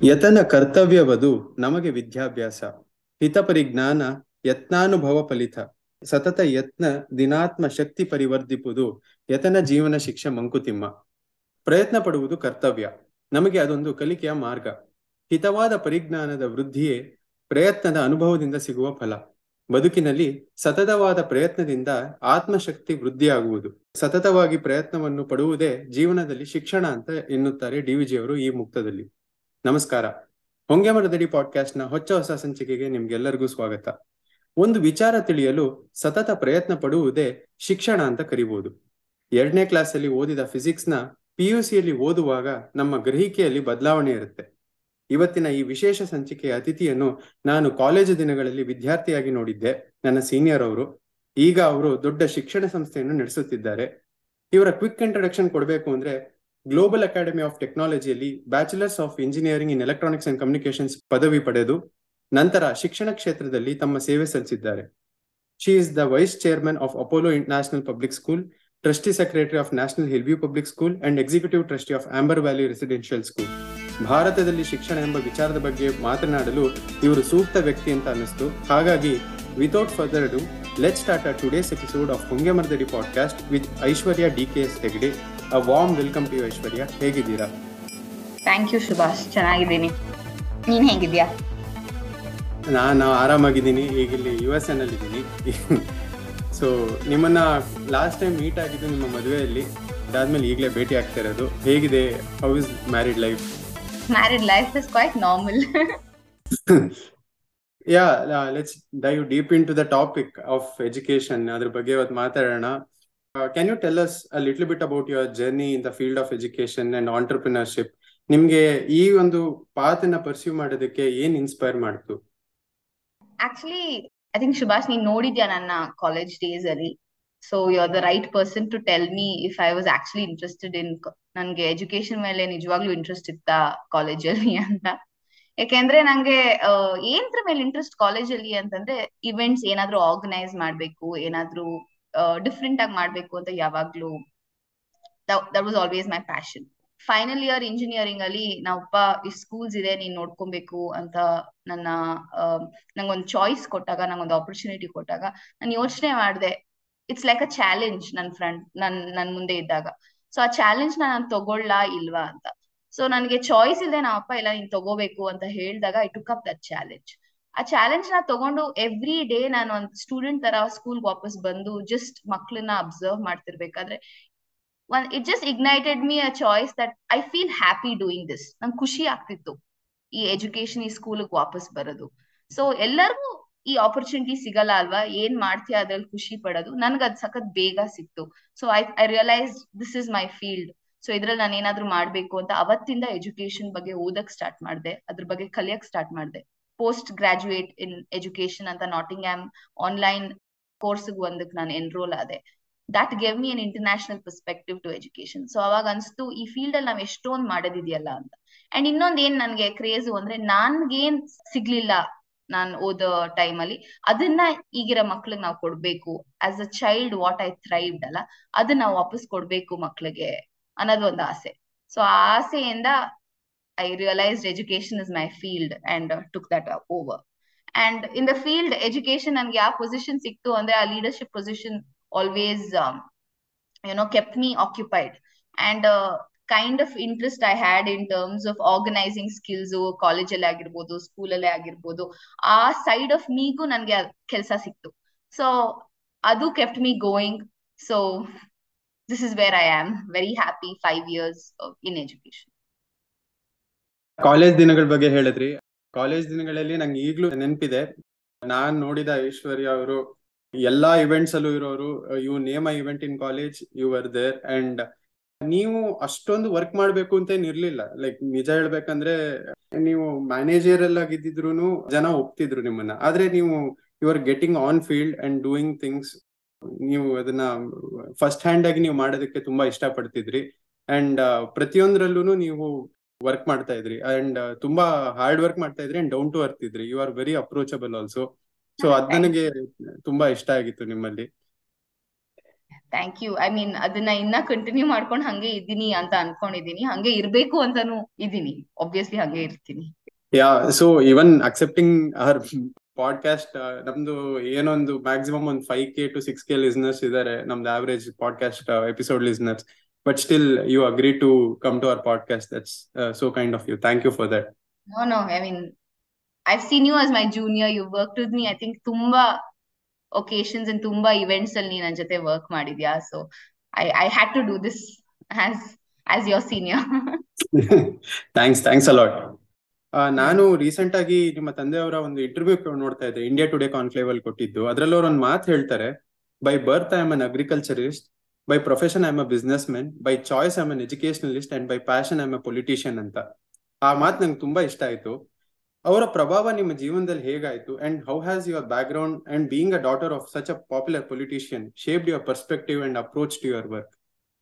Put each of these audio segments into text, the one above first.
ಯತನ ಕರ್ತವ್ಯವದು ನಮಗೆ ವಿದ್ಯಾಭ್ಯಾಸ ಹಿತಪರಿಜ್ಞಾನ ಯತ್ನಾನುಭವ ಫಲಿತ ಸತತ ಯತ್ನ ದಿನಾತ್ಮ ಶಕ್ತಿ ಪರಿವರ್ಧಿಪುದು ಯತನ ಜೀವನ ಶಿಕ್ಷೆ ಮಂಕುತಿಮ್ಮ ಪ್ರಯತ್ನ ಪಡುವುದು ಕರ್ತವ್ಯ ನಮಗೆ ಅದೊಂದು ಕಲಿಕೆಯ ಮಾರ್ಗ ಹಿತವಾದ ಪರಿಜ್ಞಾನದ ವೃದ್ಧಿಯೇ ಪ್ರಯತ್ನದ ಅನುಭವದಿಂದ ಸಿಗುವ ಫಲ ಬದುಕಿನಲ್ಲಿ ಸತತವಾದ ಪ್ರಯತ್ನದಿಂದ ಆತ್ಮಶಕ್ತಿ ವೃದ್ಧಿಯಾಗುವುದು ಸತತವಾಗಿ ಪ್ರಯತ್ನವನ್ನು ಪಡುವುದೇ ಜೀವನದಲ್ಲಿ ಶಿಕ್ಷಣ ಅಂತ ಎನ್ನುತ್ತಾರೆ ಡಿ ವಿಜಿಯವರು ಈ ಮುಕ್ತದಲ್ಲಿ ನಮಸ್ಕಾರ ಹೊಂಗೆ ಮರದಡಿ ಪಾಡ್ಕಾಸ್ಟ್ ನ ಹೊಚ್ಚ ಹೊಸ ಸಂಚಿಕೆಗೆ ನಿಮ್ಗೆಲ್ಲರಿಗೂ ಸ್ವಾಗತ ಒಂದು ವಿಚಾರ ತಿಳಿಯಲು ಸತತ ಪ್ರಯತ್ನ ಪಡುವುದೇ ಶಿಕ್ಷಣ ಅಂತ ಕರಿಬಹುದು ಎರಡನೇ ಕ್ಲಾಸ್ ಅಲ್ಲಿ ಓದಿದ ಫಿಸಿಕ್ಸ್ ನ ಪಿಯುಸಿಯಲ್ಲಿ ಓದುವಾಗ ನಮ್ಮ ಗ್ರಹಿಕೆಯಲ್ಲಿ ಬದಲಾವಣೆ ಇರುತ್ತೆ ಇವತ್ತಿನ ಈ ವಿಶೇಷ ಸಂಚಿಕೆಯ ಅತಿಥಿಯನ್ನು ನಾನು ಕಾಲೇಜು ದಿನಗಳಲ್ಲಿ ವಿದ್ಯಾರ್ಥಿಯಾಗಿ ನೋಡಿದ್ದೆ ನನ್ನ ಸೀನಿಯರ್ ಅವರು ಈಗ ಅವರು ದೊಡ್ಡ ಶಿಕ್ಷಣ ಸಂಸ್ಥೆಯನ್ನು ನಡೆಸುತ್ತಿದ್ದಾರೆ ಇವರ ಕ್ವಿಕ್ ಇಂಟ್ರಡಕ್ಷನ್ ಕೊಡಬೇಕು ಅಂದ್ರೆ ಗ್ಲೋಬಲ್ ಅಕಾಡೆಮಿ ಆಫ್ ಟೆಕ್ನಾಲಜಿಯಲ್ಲಿ bachelors of engineering in electronics and communications ಪದವಿ ಪಡೆದು ನಂತರ ಶಿಕ್ಷಣ ಕ್ಷೇತ್ರದಲ್ಲಿ ತಮ್ಮ ಸೇವೆ ಸಲ್ಲಿಸಿದ್ದಾರೆ she is the vice chairman of Apollo national public school trustee secretary of national Hillview public school and executive trustee of Amber valley residential school ಭಾರತದಲ್ಲಿ ಶಿಕ್ಷಣ ಎಂಬ ವಿಚಾರದ ಬಗ್ಗೆ ಮಾತನಾಡಲು ಇವರು ಸೂಕ್ತ ವ್ಯಕ್ತಿ ಅಂತ ಅನ್ನಿಸ್ತು ಹಾಗಾಗಿ without further do let start a today's episode of ಹೊಂಗೆಮರ್ದಡಿ podcast with Aishwarya D K S Hegde a warm welcome to Aishwarya ಹೇಗಿದ್ದೀರಾ ಥ್ಯಾಂಕ್ ಯು ಸುಭಾಷ್ ಚೆನ್ನಾಗಿದ್ದೀನಿ ನೀನ್ ಹೇಗಿದ್ಯಾ ನಾನು ಆರಾಮಾಗಿದ್ದೀನಿ ಈಗ ಇಲ್ಲಿ ಯು ಎಸ್ ಎನ್ ಅಲ್ಲಿ ಇದ್ದೀನಿ ಸೊ ನಿಮ್ಮನ್ನ ಲಾಸ್ಟ್ ಟೈಮ್ ಮೀಟ್ ಆಗಿದ್ದು ನಿಮ್ಮ ಮದುವೆಯಲ್ಲಿ ಅದಾದ್ಮೇಲೆ ಈಗಲೇ ಭೇಟಿ ಆಗ್ತಾ ಇರೋದು ಹೇಗಿದೆ how is married life married life is quite normal yeah let's dive deep into the topic of education ಅದ್ರ ಬಗ್ಗೆ ಇವತ್ತು ಮಾತಾಡೋಣ can you tell us a little bit about your journey in the field of education and entrepreneurship ನಿಮ್ಗೆ ಈ ಒಂದು path ಅನ್ನ pursue ಮಾಡೋದಕ್ಕೆ ಏನ್ ಇನ್ಸ್ಪೈರ್ ಮಾಡ್ತು ಆಕ್ಚುಲಿ ಐ ಥಿಂಕ್ ಸುಭಾಷ್ ನೀನ್ ನೋಡಿದ್ಯಾ ನನ್ನ ಕಾಲೇಜ್ ಡೇಸ್ ಅಲ್ಲಿ so you are the right person to tell me if I was actually interested in ನನ್ಗೆ ಎಜುಕೇಶನ್ ಮೇಲೆ ನಿಜವಾಗ್ಲೂ ಇಂಟ್ರೆಸ್ಟ್ ಇತ್ತಾ ಕಾಲೇಜಲ್ಲಿ ಅಂತ ಯಾಕೆಂದ್ರೆ ನಂಗೆ ಏನ್ರ ಮೇಲೆ ಇಂಟ್ರೆಸ್ಟ್ ಕಾಲೇಜಲ್ಲಿ ಅಂತಂದ್ರೆ ಇವೆಂಟ್ಸ್ ಏನಾದ್ರೂ ಆರ್ಗನೈಸ್ ಮಾಡ್ಬೇಕು ಏನಾದ್ರೂ ಡಿಫ್ರೆಂಟ್ ಆಗಿ ಮಾಡ್ಬೇಕು ಅಂತ ಯಾವಾಗ್ಲೂ that was always my passion final year engineering ಅಲ್ಲಿ ನಾವಪ್ಪ ಈ ಸ್ಕೂಲ್ಸ್ ಇದೆ ನೀನ್ ನೋಡ್ಕೊಬೇಕು ಅಂತ ನನ್ನ ನಂಗೊಂದು ಚಾಯ್ಸ್ ಕೊಟ್ಟಾಗ ನಂಗೊಂದು ಆಪರ್ಚುನಿಟಿ ಕೊಟ್ಟಾಗ ನಾನು ಯೋಚನೆ ಮಾಡಿದೆ ಇಟ್ಸ್ ಲೈಕ್ ಅ ಚಾಲೆಂಜ್ ನನ್ ಫ್ರೆಂಡ್ ನನ್ ನನ್ ಮುಂದೆ ಇದ್ದಾಗ ಸೊ ಆ ಚಾಲೆಂಜ್ ನಾನು ತಗೊಳ್ಳ ಇಲ್ವಾ ಅಂತ ಸೊ ನನ್ಗೆ ಚಾಯ್ಸ್ ಇದೆ ನಾವಪ್ಪ ಇಲ್ಲ ನೀನ್ ತಗೋಬೇಕು ಅಂತ ಹೇಳಿದಾಗ I took up that challenge ಆ ಚಾಲೆಂಜ್ ನ ತಗೊಂಡು ಎವ್ರಿ ಡೇ ನಾನು ಒಂದು ಸ್ಟೂಡೆಂಟ್ ತರ ಸ್ಕೂಲ್ ವಾಪಸ್ ಬಂದು ಜಸ್ಟ್ ಮಕ್ಳನ್ನ ಅಬ್ಸರ್ವ್ ಮಾಡ್ತಿರ್ಬೇಕಾದ್ರೆ one it just ignited me a choice that I feel happy doing this ನಂಗೆ ಖುಷಿ ಆಗ್ತಿತ್ತು ಈ ಎಜುಕೇಶನ್ ಈ ಸ್ಕೂಲ್ಗೆ ವಾಪಸ್ ಬರೋದು ಸೊ ಎಲ್ಲರಿಗೂ ಈ ಆಪರ್ಚುನಿಟಿ ಸಿಗಲ್ಲ ಅಲ್ವಾ ಏನ್ ಮಾಡ್ತೀಯ ಅದ್ರಲ್ಲಿ ಖುಷಿ ಪಡೋದು ನನ್ಗೆ ಅದ್ ಸಖತ್ ಬೇಗ ಸಿಕ್ತು so I I realise this is my field so ಇದ್ರಲ್ಲಿ ನಾನು ಏನಾದ್ರು ಮಾಡ್ಬೇಕು ಅಂತ ಅವತ್ತಿಂದ ಎಜುಕೇಶನ್ ಬಗ್ಗೆ ಓದಕ್ ಸ್ಟಾರ್ಟ್ ಮಾಡಿದೆ ಅದ್ರ ಬಗ್ಗೆ ಕಲಿಯಕ್ ಸ್ಟಾರ್ಟ್ ಮಾಡಿದೆ ಪೋಸ್ಟ್ ಗ್ರಾಜುಯೇಟ್ ಇನ್ ಎಜುಕೇಶನ್ ಅಂತ ನಾಟಿಂಗ್ ಆಮ್ ಆನ್ಲೈನ್ ಕೋರ್ಸ್ಗೆ ಒಂದಕ್ಕೆ ನಾನು ಎನ್ರೋಲ್ ಆದೆ that gave me an international perspective to education so ಅವಾಗ ಅನ್ಸ್ತು ಈ ಫೀಲ್ಡ್ ಅಲ್ಲಿ ನಾವ್ ಎಷ್ಟೊಂದ್ ಮಾಡೋದಿದೆಯಲ್ಲ ಅಂತ ಅಂಡ್ ಇನ್ನೊಂದ್ ಏನ್ ನನ್ಗೆ ಕ್ರೇಜು ಅಂದ್ರೆ ನನ್ಗೇನ್ ಸಿಗ್ಲಿಲ್ಲ ನಾನ್ ಓದೋ ಟೈಮ್ ಅಲ್ಲಿ ಅದನ್ನ ಈಗಿರೋ ಮಕ್ಳಿಗೆ ನಾವು ಕೊಡ್ಬೇಕು as a child what I thrived ಅಲ್ಲ ಅದನ್ನ ನಾವು ವಾಪಸ್ ಕೊಡ್ಬೇಕು ಮಕ್ಳಿಗೆ ಅನ್ನೋದು ಒಂದು ಆಸೆ ಸೊ ಆ ಆಸೆಯಿಂದ I realized education is my field and took that over and in the field education ನನ್ಗೆ ಯಾವ ಪೊಸಿಷನ್ ಸಿಕ್ತು ಅಂದ್ರೆ ಆ leadership position always um, you know kept me occupied and uh, kind of interest i had in terms of organizing skills college ಅಲ್ಲಿ ಆಗಿರ್ಬೋದು school ಅಲ್ಲೇ ಆಗಿರ್ಬೋದು ಆ ಸೈಡ್ ಆಫ್ ಮೀಗೂ ನನ್ಗೆ ಕೆಲಸ ಸಿಕ್ತು ಸೊ ಅದು kept me going so this is where I am very happy five years in education college ದಿನಗಳ ಬಗ್ಗೆ ಹೇಳಿದ್ರಿ ಕಾಲೇಜ್ ದಿನಗಳಲ್ಲಿ ನಂಗೆ ಈಗ್ಲೂ ನೆನಪಿದೆ ನಾನ್ ನೋಡಿದ ಐಶ್ವರ್ಯ ಅವರು ಎಲ್ಲಾ ಇವೆಂಟ್ಸ್ ಅಲ್ಲೂ ಇರೋರು you name I event in college you are there and ನೀವು ಅಷ್ಟೊಂದು ವರ್ಕ್ ಮಾಡ್ಬೇಕು ಅಂತ ಇರ್ಲಿಲ್ಲ ಲೈಕ್ ನಿಜ ಹೇಳ್ಬೇಕಂದ್ರೆ ನೀವು ಮ್ಯಾನೇಜರ್ ಆಗಿದ್ದಿದ್ರು ಜನ ಒಪ್ತಿದ್ರು ನಿಮ್ಮನ್ನ ಆದ್ರೆ ನೀವು you are getting on field and doing things ನೀವು ಅದನ್ನ ಫಸ್ಟ್ ಹ್ಯಾಂಡ್ ಆಗಿ ನೀವು ಮಾಡೋದಕ್ಕೆ ತುಂಬಾ ಇಷ್ಟ ಪಡ್ತಿದ್ರಿ ಅಂಡ್ ಪ್ರತಿಯೊಂದ್ರಲ್ಲೂ ನೀವು ವರ್ಕ್ ಮಾಡ್ತಾ ಇದ್ರಿ ಅಂಡ್ ತುಂಬಾ ಹಾರ್ಡ್ ವರ್ಕ್ ಮಾಡ್ತಾ ಇದ್ರಿ ಅಂಡ್ ಡೌನ್ ಟು ಅರ್ತ್ ಇದ್ರಿ you are very approachable also so ಅದ್ ನನಗೆ ತುಂಬಾ ಇಷ್ಟ ಆಗಿತ್ತು ನಿಮ್ಮಲ್ಲಿ ಥ್ಯಾಂಕ್ ಯು ಐ ಮೀನ್ ಅದನ್ನ ಇನ್ನ ಕಂಟಿನ್ಯೂ ಮಾಡ್ಕೊಂಡು ಹಂಗೆ ಇದ್ದೀನಿ ಅಂತ ಅನ್ಕೊಂಡಿದೀನಿ ಹಂಗೆ ಇರ್ಬೇಕು ಅಂತಾನು ಇದೀನಿ ಒಬ್ವಿಯಸ್ಲಿ ಹಂಗೆ ಇರ್ತೀನಿ yeah so even accepting our podcast ನಮ್ದು ಏನೊಂದು ಮ್ಯಾಕ್ಸಿಮಮ್ ಒಂದು five K to six K listeners ಇದಾರೆ ನಮ್ದು average podcast episode listeners but still you agree to come to our podcast that's so kind of you thank you for that no no I mean I seen you as my junior you work with me I think ತುಂಬಾ occasions and ತುಂಬಾ events ಅಲ್ಲಿ ನನ್ನ ಜೊತೆ work ಮಾಡಿದ್ಯಾ so I I had to do this as as your senior thanks thanks a lot ನಾನು recent ಆಗಿ ನಿಮ್ಮ ತಂದೆಯವರ ಒಂದು ಇಂಟರ್ವ್ಯೂ ನೋಡ್ತಾ ಇದ್ದೆ ಇಂಡಿಯಾ ಟುಡೇ ಕಾನ್ಕ್ಲೇವ್ ಅಲ್ಲಿ ಕೊಟ್ಟಿದ್ದು ಅದ್ರಲ್ಲಿ ಅವ್ರು ಒಂದು ಮಾತು ಹೇಳ್ತಾರೆ by birth I am an agriculturist by profession I am a businessmen by choice I am an educationalist and by passion I am a politician ಅಂತ ಆ ಮಾತು ನಂಗೆ ತುಂಬಾ ಇಷ್ಟ ಆಯ್ತು ಅವರ ಪ್ರಭಾವ ನಿಮ್ಮ ಜೀವನದಲ್ಲಿ ಹೇಗಾಯ್ತು and how has your background and being a daughter of such a popular politician shaped your perspective and approach to your work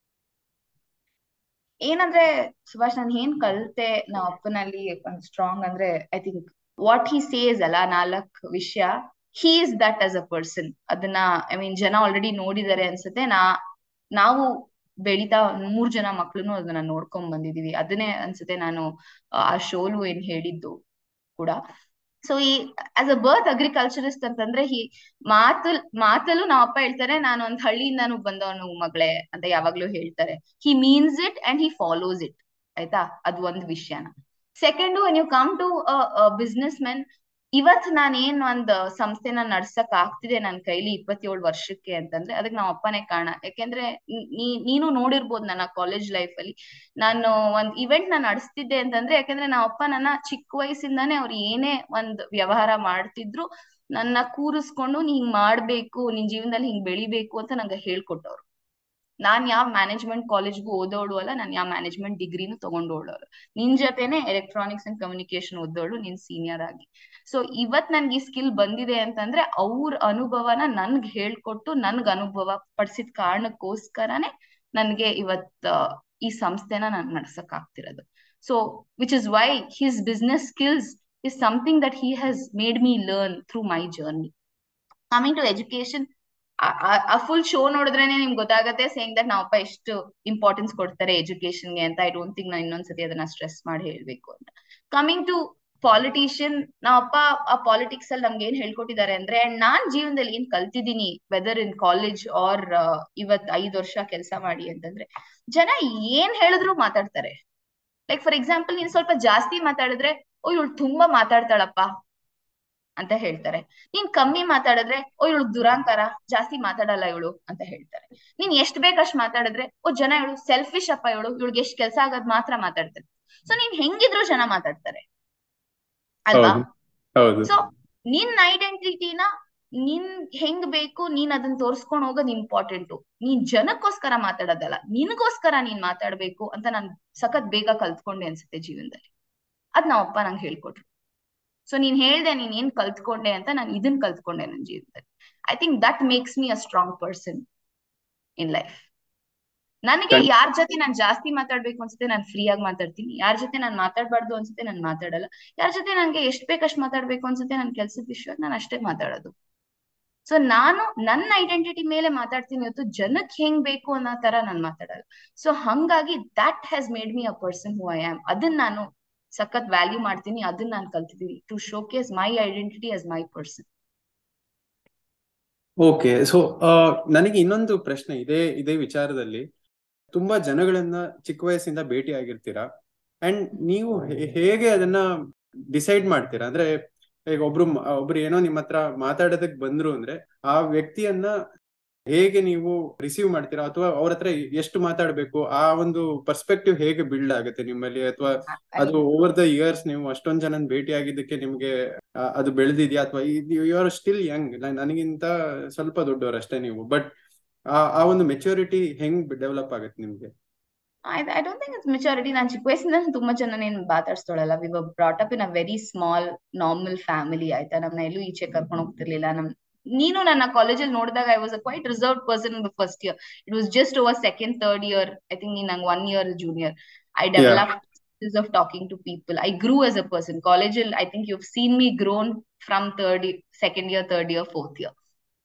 ಏನಂದ್ರೆ ಸುಭಾಷ್ ನಾನು ಏನ್ ಕಲ್ತೆ ನಮ್ಮ ಅಪ್ಪನಲ್ಲಿ ಒಂದು ಸ್ಟ್ರಾಂಗ್ ಅಂದ್ರೆ I think what he says ಅಲ್ಲ ನಾಲ್ಕ್ ವಿಷಯ he is that as a person ಅದನ್ನ ಐ ಮೀನ್ ಜನ ಆಲ್ರೆಡಿ ನೋಡಿದ್ದಾರೆ ಅನ್ಸುತ್ತೆ ನಾ ನಾವು ಬೆಳಿತಾ ಮೂರ್ ಜನ ಮಕ್ಳುನು ಅದನ್ನ ನೋಡ್ಕೊಂಡ್ ಬಂದಿದೀವಿ ಅದನ್ನೇ ಅನ್ಸುತ್ತೆ ನಾನು ಆ ಶೋಲು ಏನ್ ಹೇಳಿದ್ದು ಕೂಡ ಸೊ ಈ ಆಸ್ ಅ ಬರ್ತ್ ಅಗ್ರಿಕಲ್ಚರಿಸ್ಟ್ ಅಂತಂದ್ರೆ ಹಿ ಮಾತಲ್ ಮಾತಲ್ಲೂ ನಮ್ಮ ಅಪ್ಪ ಹೇಳ್ತಾರೆ ನಾನು ಒಂದ್ ಹಳ್ಳಿಯಿಂದಾನು ಬಂದವನು ಮಗಳೇ ಅಂತ ಯಾವಾಗ್ಲೂ ಹೇಳ್ತಾರೆ he means it and he follows it ಆಯ್ತಾ ಅದು ಒಂದ್ ವಿಷಯನ second when you come to businessmen ಇವತ್ ನಾನು ಏನ್ ಒಂದ್ ಸಂಸ್ಥೆನ ನಡ್ಸಕ್ ಆಗ್ತಿದೆ ನನ್ ಕೈಲಿ ಇಪ್ಪತ್ತೇಳು ವರ್ಷಕ್ಕೆ ಅಂತಂದ್ರೆ ಅದಕ್ಕೆ ನಮ್ಮ ಅಪ್ಪನೇ ಕಾರಣ ಯಾಕೆಂದ್ರೆ ನೀ ನೀನು ನೋಡಿರ್ಬೋದು ನನ್ನ ಕಾಲೇಜ್ ಲೈಫ್ ಅಲ್ಲಿ ನಾನು ಒಂದ್ ಇವೆಂಟ್ ನ ನಡೆಸ್ತಿದ್ದೆ ಅಂತಂದ್ರೆ ಯಾಕಂದ್ರೆ ನಮ್ಮ ಅಪ್ಪ ನನ್ನ ಚಿಕ್ಕ ವಯಸ್ಸಿಂದಾನೇ ಅವ್ರು ಏನೇ ಒಂದ್ ವ್ಯವಹಾರ ಮಾಡ್ತಿದ್ರು ನನ್ನ ಕೂರಿಸ್ಕೊಂಡು ನೀ ಹಿಂಗ್ ಮಾಡ್ಬೇಕು ನಿನ್ ಜೀವನದಲ್ಲಿ ಹಿಂಗ್ ಬೆಳಿಬೇಕು ಅಂತ ನಂಗೆ ಹೇಳ್ಕೊಟ್ಟವ್ರು ನಾನ್ ಯಾವ ಮ್ಯಾನೇಜ್ಮೆಂಟ್ ಕಾಲೇಜ್ಗೂ ಓದೋಳು ಅಲ್ಲ ನಾನ್ ಯಾವ ಮ್ಯಾನೇಜ್ಮೆಂಟ್ ಡಿಗ್ರಿನೂ ತಗೊಂಡೋಳು ನಿನ್ ಜೊತೆನೆ ಎಲೆಕ್ಟ್ರಾನಿಕ್ಸ್ ಅಂಡ್ ಕಮ್ಯುನಿಕೇಶನ್ ಓದೋಳು ನಿನ್ ಸೀನಿಯರ್ ಆಗಿ ಸೊ ಇವತ್ ನನ್ಗೆ ಈ ಸ್ಕಿಲ್ ಬಂದಿದೆ ಅಂತಂದ್ರೆ ಅವ್ರ ಅನುಭವನ ನನ್ಗ್ ಹೇಳ್ಕೊಟ್ಟು ನನ್ಗ್ ಅನುಭವ ಪಡಿಸಿದ ಕಾರಣಕ್ಕೋಸ್ಕರನೇ ನನ್ಗೆ ಇವತ್ ಈ ಸಂಸ್ಥೆನ ನಾನ್ ನಡ್ಸಕ್ ಆಗ್ತಿರೋದು so which is why his business skills is something that he has made me learn through my journey coming to education ಆ ಫುಲ್ ಶೋ ನೋಡಿದ್ರೇನೆ ನಿಮ್ಗೆ ಗೊತ್ತಾಗತ್ತೆ ಸೇಯಿಂಗ್ ದಟ್ ನಾವಪ್ಪ ಎಷ್ಟು ಇಂಪಾರ್ಟೆನ್ಸ್ ಕೊಡ್ತಾರೆ ಎಜುಕೇಶನ್ಗೆ ಅಂತ ಐ ಡೋಂಟ್ ಥಿಂಕ್ ನಾನು ಇನ್ನೊಂದ್ಸತಿ ಅದನ್ನ ಸ್ಟ್ರೆಸ್ ಮಾಡಿ ಹೇಳ್ಬೇಕು ಅಂತ ಕಮಿಂಗ್ ಟು ಪಾಲಿಟಿಷಿಯನ್ ನಾವಪ್ಪ ಆ ಪಾಲಿಟಿಕ್ಸ್ ಅಲ್ಲಿ ನಮ್ಗೆ ಏನ್ ಹೇಳ್ಕೊಟ್ಟಿದ್ದಾರೆ ಅಂದ್ರೆ ನಾನ್ ಜೀವನದಲ್ಲಿ ಏನ್ ಕಲ್ತಿದ್ದೀನಿ ವೆದರ್ ಇನ್ ಕಾಲೇಜ್ ಆರ್ ಇವತ್ ಐದ್ ವರ್ಷ ಕೆಲಸ ಮಾಡಿ ಅಂತಂದ್ರೆ ಜನ ಏನ್ ಹೇಳಿದ್ರು ಮಾತಾಡ್ತಾರೆ ಲೈಕ್ ಫಾರ್ ಎಕ್ಸಾಂಪಲ್ ನೀನ್ ಸ್ವಲ್ಪ ಜಾಸ್ತಿ ಮಾತಾಡಿದ್ರೆ ಓ ಇವಳು ತುಂಬಾ ಮಾತಾಡ್ತಾಳಪ್ಪ ಅಂತ ಹೇಳ್ತಾರೆ ನೀನ್ ಕಮ್ಮಿ ಮಾತಾಡಿದ್ರೆ ಓ ಇವಳು ದುರಾಂಕಾರ ಜಾಸ್ತಿ ಮಾತಾಡಲ್ಲ ಇವಳು ಅಂತ ಹೇಳ್ತಾರೆ ನೀನ್ ಎಷ್ಟ್ ಬೇಕಷ್ಟ್ ಮಾತಾಡಿದ್ರೆ ಓ ಜನ ಇವಳು ಸೆಲ್ಫಿಶ್ ಅಪ್ಪ ಇವಳು ಇವಳಿಗೆ ಎಷ್ಟ್ ಕೆಲ್ಸ ಆಗೋದ್ ಮಾತ್ರ ಮಾತಾಡ್ತಾರೆ ಸೊ ನೀನ್ ಹೆಂಗಿದ್ರು ಜನ ಮಾತಾಡ್ತಾರೆ ಅಲ್ವಾ ಸೊ ನಿನ್ ಐಡೆಂಟಿಟಿನ ನಿನ್ ಹೆಂಗ್ ಬೇಕು ನೀನ್ ಅದನ್ನ ತೋರ್ಸ್ಕೊಂಡ್ ಹೋಗೋದ್ ಇಂಪಾರ್ಟೆಂಟು ನೀನ್ ಜನಕ್ಕೋಸ್ಕರ ಮಾತಾಡೋದಲ್ಲ ನಿನ್ಗೋಸ್ಕರ ನೀನ್ ಮಾತಾಡ್ಬೇಕು ಅಂತ ನಾನ್ ಸಖತ್ ಬೇಗ ಕಲ್ತ್ಕೊಂಡೆ ಅನ್ಸುತ್ತೆ ಜೀವನದಲ್ಲಿ ಅದ್ ನಾವಪ್ಪ ನಂಗೆ ಹೇಳ್ಕೊಟ್ರು ಸೊ ನೀನ್ ಹೇಳ್ದೆ ನೀನ್ ಏನ್ ಕಲ್ತ್ಕೊಂಡೆ ಅಂತ ನಾನು ಇದನ್ ಕಲ್ತ್ಕೊಂಡೆ ನನ್ನ ಜೀವನದಲ್ಲಿ I think that makes me a strong person in life ನನಗೆ ಯಾರ ಜೊತೆ ನಾನ್ ಜಾಸ್ತಿ ಮಾತಾಡ್ಬೇಕು ಅನ್ಸುತ್ತೆ ನಾನು ಫ್ರೀ ಆಗಿ ಮಾತಾಡ್ತೀನಿ ಯಾರ ಜೊತೆ ನಾನ್ ಮಾತಾಡ್ಬಾರ್ದು ಅನ್ಸುತ್ತೆ ನಾನು ಮಾತಾಡಲ್ಲ ಯಾರ ಜೊತೆ ನನ್ಗೆ ಎಷ್ಟ್ ಬೇಕಷ್ಟ್ ಮಾತಾಡ್ಬೇಕು ಅನ್ಸುತ್ತೆ ನನ್ ಕೆಲ್ಸದ ವಿಷಯ ನಾನು ಅಷ್ಟೇ ಮಾತಾಡೋದು ಸೊ ನಾನು ನನ್ನ ಐಡೆಂಟಿಟಿ ಮೇಲೆ ಮಾತಾಡ್ತೀನಿ ಹೊತ್ತು ಜನಕ್ ಹೆಂಗ್ ಬೇಕು ಅನ್ನೋ ತರ ನಾನ್ ಮಾತಾಡಲ್ಲ ಸೊ ಹಂಗಾಗಿ that has made me a person who I am ಅದನ್ನ ನಾನು ಸಖತ್ ವ್ಯಾಲ್ಯೂ ಮಾಡ್ತೀನಿ ಅದನ್ನ ನಾನು ಕಲ್ತಿದ್ದೀನಿ to showcase my identity as my person okay so ನನಗೆ ಇನ್ನೊಂದು ಪ್ರಶ್ನೆ ಇದೇ ಇದೇ ವಿಚಾರದಲ್ಲಿ ತುಂಬಾ ಜನಗಳನ್ನ ಚಿಕ್ಕ ವಯಸ್ಸಿಂದ ಭೇಟಿ ಆಗಿರ್ತೀರಾ ಅಂಡ್ ನೀವು ಹೇಗೆ ಅದನ್ನ ಡಿಸೈಡ್ ಮಾಡ್ತೀರಾ ಅಂದ್ರೆ ಈಗ ಒಬ್ರು ಒಬ್ರು ಏನೋ ನಿಮ್ಮ ಹತ್ರ ಮಾತಾಡೋದಕ್ ಬಂದ್ರು ಅಂದ್ರೆ ಆ ವ್ಯಕ್ತಿಯನ್ನ ಹೇಗೆ ನೀವು ರಿಸೀವ್ ಮಾಡ್ತೀರಾ ಅಥವಾ ಅವ್ರ ಹತ್ರ ಎಷ್ಟು ಮಾತಾಡ್ಬೇಕು ಆ ಒಂದು ಪರ್ಸ್ಪೆಕ್ಟಿವ್ ಹೇಗೆ ಬಿಲ್ಡ್ ಆಗುತ್ತೆ ನಿಮ್ಮಲ್ಲಿ ಅಥವಾ ಅದು ಓವರ್ ದ ಇಯರ್ಸ್ ನೀವು ಅಷ್ಟೊಂದ್ ಜನ ಭೇಟಿ ಆಗಿದ್ದಕ್ಕೆ ನಿಮ್ಗೆ ಅದು ಬೆಳೆದಿದ್ಯಾ ಅಥವಾ ಯು ಆರ್ ಸ್ಟಿಲ್ ಯಂಗ್ ನನಗಿಂತ ಸ್ವಲ್ಪ ದೊಡ್ಡವರು ಅಷ್ಟೇ ನೀವು ಬಟ್ ಆ ಒಂದು ಮೆಚುರಿಟಿ ಹೆಂಗ್ ಡೆವಲಪ್ ಆಗುತ್ತೆ ನಿಮ್ಗೆ I don't think it's maturity ನಾನು ಚಿಕ್ಕ ವಯಸ್ಸಿಂದ ತುಂಬಾ ಜನ ಏನ್ ಮಾತಾಡ್ಸ್ತಾಳಲ್ಲ we were brought up in a very small normal family ಆಯ್ತಾ ನಮ್ನ ಎಲ್ಲೂ ಈಚೆ ಕರ್ಕೊಂಡು ಹೋಗ್ತಿರ್ಲಿಲ್ಲ ನಮ್ ನೀನು ನನ್ನ ಕಾಲೇಜಲ್ಲಿ ನೋಡಿದಾಗ I was a quite reserve person in the first year it was just over second third year I think ನೀನ್ ನಂಗೆ one year junior I develop of talking to people. I grew as a person. College, I think you've seen me grown from third, second year, third year, fourth year.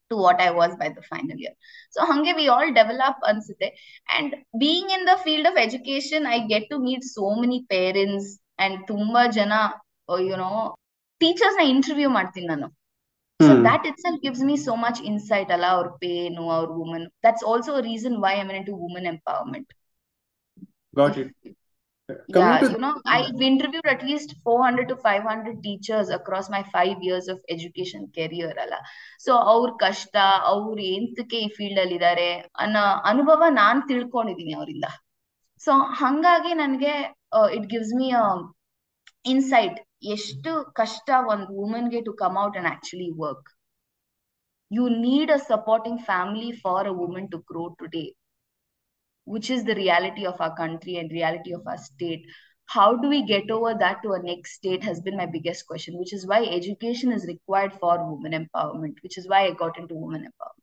to what I was by the final year. So hange we all develop ansute. And being in the field of education, I get to meet so many parents and tumba jana, uh, you know, teachers na interview ಮಾಡ್ತೀನಿ ನಾನು so Hmm. that itself gives me so much insight ala our pain our woman that's also a reason why i'm into women empowerment Got if it. Coming yeah to you know i've interviewed at least 400 to 500 teachers across my five years of education career ಅಲ್ಲ so ಅವ್ರ ಕಷ್ಟ ಅವ್ರು ಎಂತಕ್ಕೆ ಈ field ಅಲ್ಲಿ ಇದ್ದಾರೆ ಅನ್ನೋ ಅನುಭವ ನಾನ್ ತಿಳ್ಕೊಂಡಿದೀನಿ ಅವರಿಂದ ಸೊ ಹಂಗಾಗಿ ನನ್ಗೆ ಇಟ್ ಗಿವ್ಸ್ ಮಿ ಇನ್ಸೈಟ್ ಎಷ್ಟು ಕಷ್ಟ ಒಂದು ವುಮನ್ಗೆ to come out and actually work you need a supporting family for a woman to grow today which is the reality of our country and reality of our state how do we get over that to a next state has been my biggest question which is why education is required for women empowerment which is why i got into women empowerment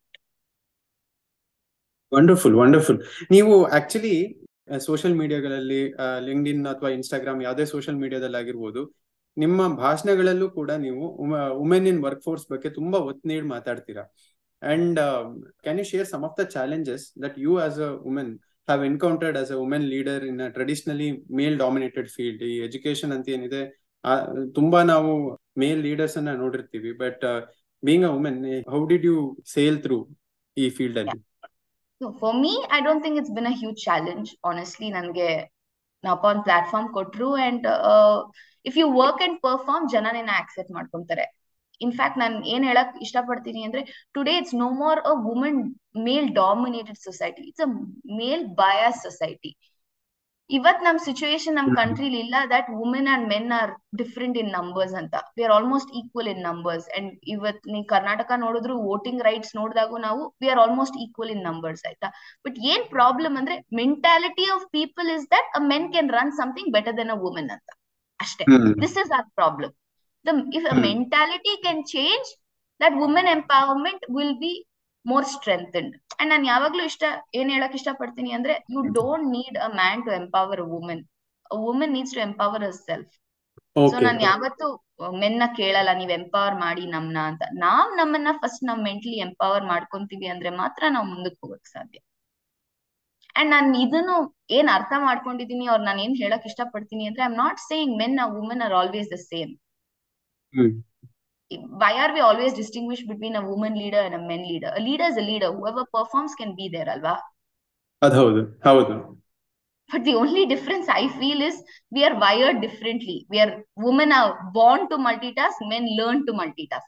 wonderful wonderful ನೀವು actually social ಮೀಡಿಯಾಗಳಲ್ಲಿ LinkedIn ಅಥವಾ Instagram ಯಾವುದೇ social ಮೀಡಿಯಾದಲ್ಲಿ ಆಗಿರ್ಬೋದು ನಿಮ್ಮ ಭಾಷಣಗಳಲ್ಲೂ ಕೂಡ ನೀವು women in work force ಬಗ್ಗೆ ತುಂಬಾ ಒತ್ತು ನೀಡಿ ಮಾತಾಡ್ತೀರಾ and can you share some of the challenges that you as a women have encountered as a women leader in traditionally male dominated field ಈ ಎಜುಕೇಶನ್ ಅಂತ ಏನಿದೆ ಆ, ತುಂಬಾ ನಾವು ಮೇಲ್ ಲೀಡರ್ಸ್ ಅನ್ನ ನೋಡಿರ್ತೀವಿ but being a women how did you sail through ಈ field ಅಲ್ಲಿ So for me, I don't think it's been a huge challenge. Honestly, ನನಗೆ ನಾಪ ಒಂದು ಪ್ಲಾಟ್ಫಾರ್ಮ್ ಕೊಟ್ರು and if you work and perform ಜನ ನಿನ್ನ accept ಮಾಡ್ಕೊಂತಾರೆ ಇನ್ಫ್ಯಾಕ್ಟ್ ನಾನು ಏನ್ ಹೇಳಕ್ ಇಷ್ಟಪಡ್ತೀನಿ ಅಂದ್ರೆ today it's no more a woman male dominated society it's a male bias society ಇವತ್ ನಮ್ ಸಿಚುವೇಶನ್ ನಮ್ ಹ್ಮ್. ಕಂಟ್ರಿಲಿ ಇಲ್ಲ that women and men are different in numbers ಅಂತ we are almost equal in numbers and ಇವತ್ ನೀ ಕರ್ನಾಟಕ ನೋಡಿದ್ರು voting rights ನೋಡಿದಾಗೂ ನಾವು we are almost equal in numbers ಆಯ್ತಾ ಬಟ್ ಏನ್ ಪ್ರಾಬ್ಲಮ್ ಅಂದ್ರೆ mentality of people is that a men can run something better than a women ಅಂತ ಅಷ್ಟೇ ಹ್ಮ್ this is our problem the if a Hmm. mentality can change that women empowerment will be more strengthened and ನಾನು ಯಾವಾಗ್ಲೂ ಇಷ್ಟ ಏನ್ ಹೇಳಕ್ ಇಷ್ಟಪಡ್ತೀನಿ ಅಂದ್ರೆ you don't need a man to empower a women a women needs to empower herself so okay ನಾನ್ ಯಾವತ್ತು ಮೆನ್ನ ಕೇಳಲ್ಲ ನೀವ್ ಎಂಪವರ್ ಮಾಡಿ ನಮ್ನ ಅಂತ ನಾವ್ ನಮ್ಮನ್ನ ಫಸ್ಟ್ ನಾವ್ ಮೆಂಟಲಿ ಎಂಪವರ್ ಮಾಡ್ಕೊಂತೀವಿ ಅಂದ್ರೆ ಮಾತ್ರ ನಾವ್ ಮುಂದಕ್ಕೆ ಹೋಗಕ್ ಸಾಧ್ಯ ಅಂಡ್ ನಾನ್ ಇದನ್ನು ಏನ್ ಅರ್ಥ ಮಾಡ್ಕೊಂಡಿದೀನಿ ಅವ್ರ ನಾನು ಏನ್ ಹೇಳಕ್ ಇಷ್ಟಪಡ್ತೀನಿ ಅಂದ್ರೆ I am not saying men ಆ women are always the same hmm why are we always distinguish between a woman leader and a men leader? A leader is a leader. Whoever performs can be there, alva. ಅದ್ ಹೌದು ಹೌದು But the only difference I feel is we are wired differently. We are women are born to multitask, men learn to multitask.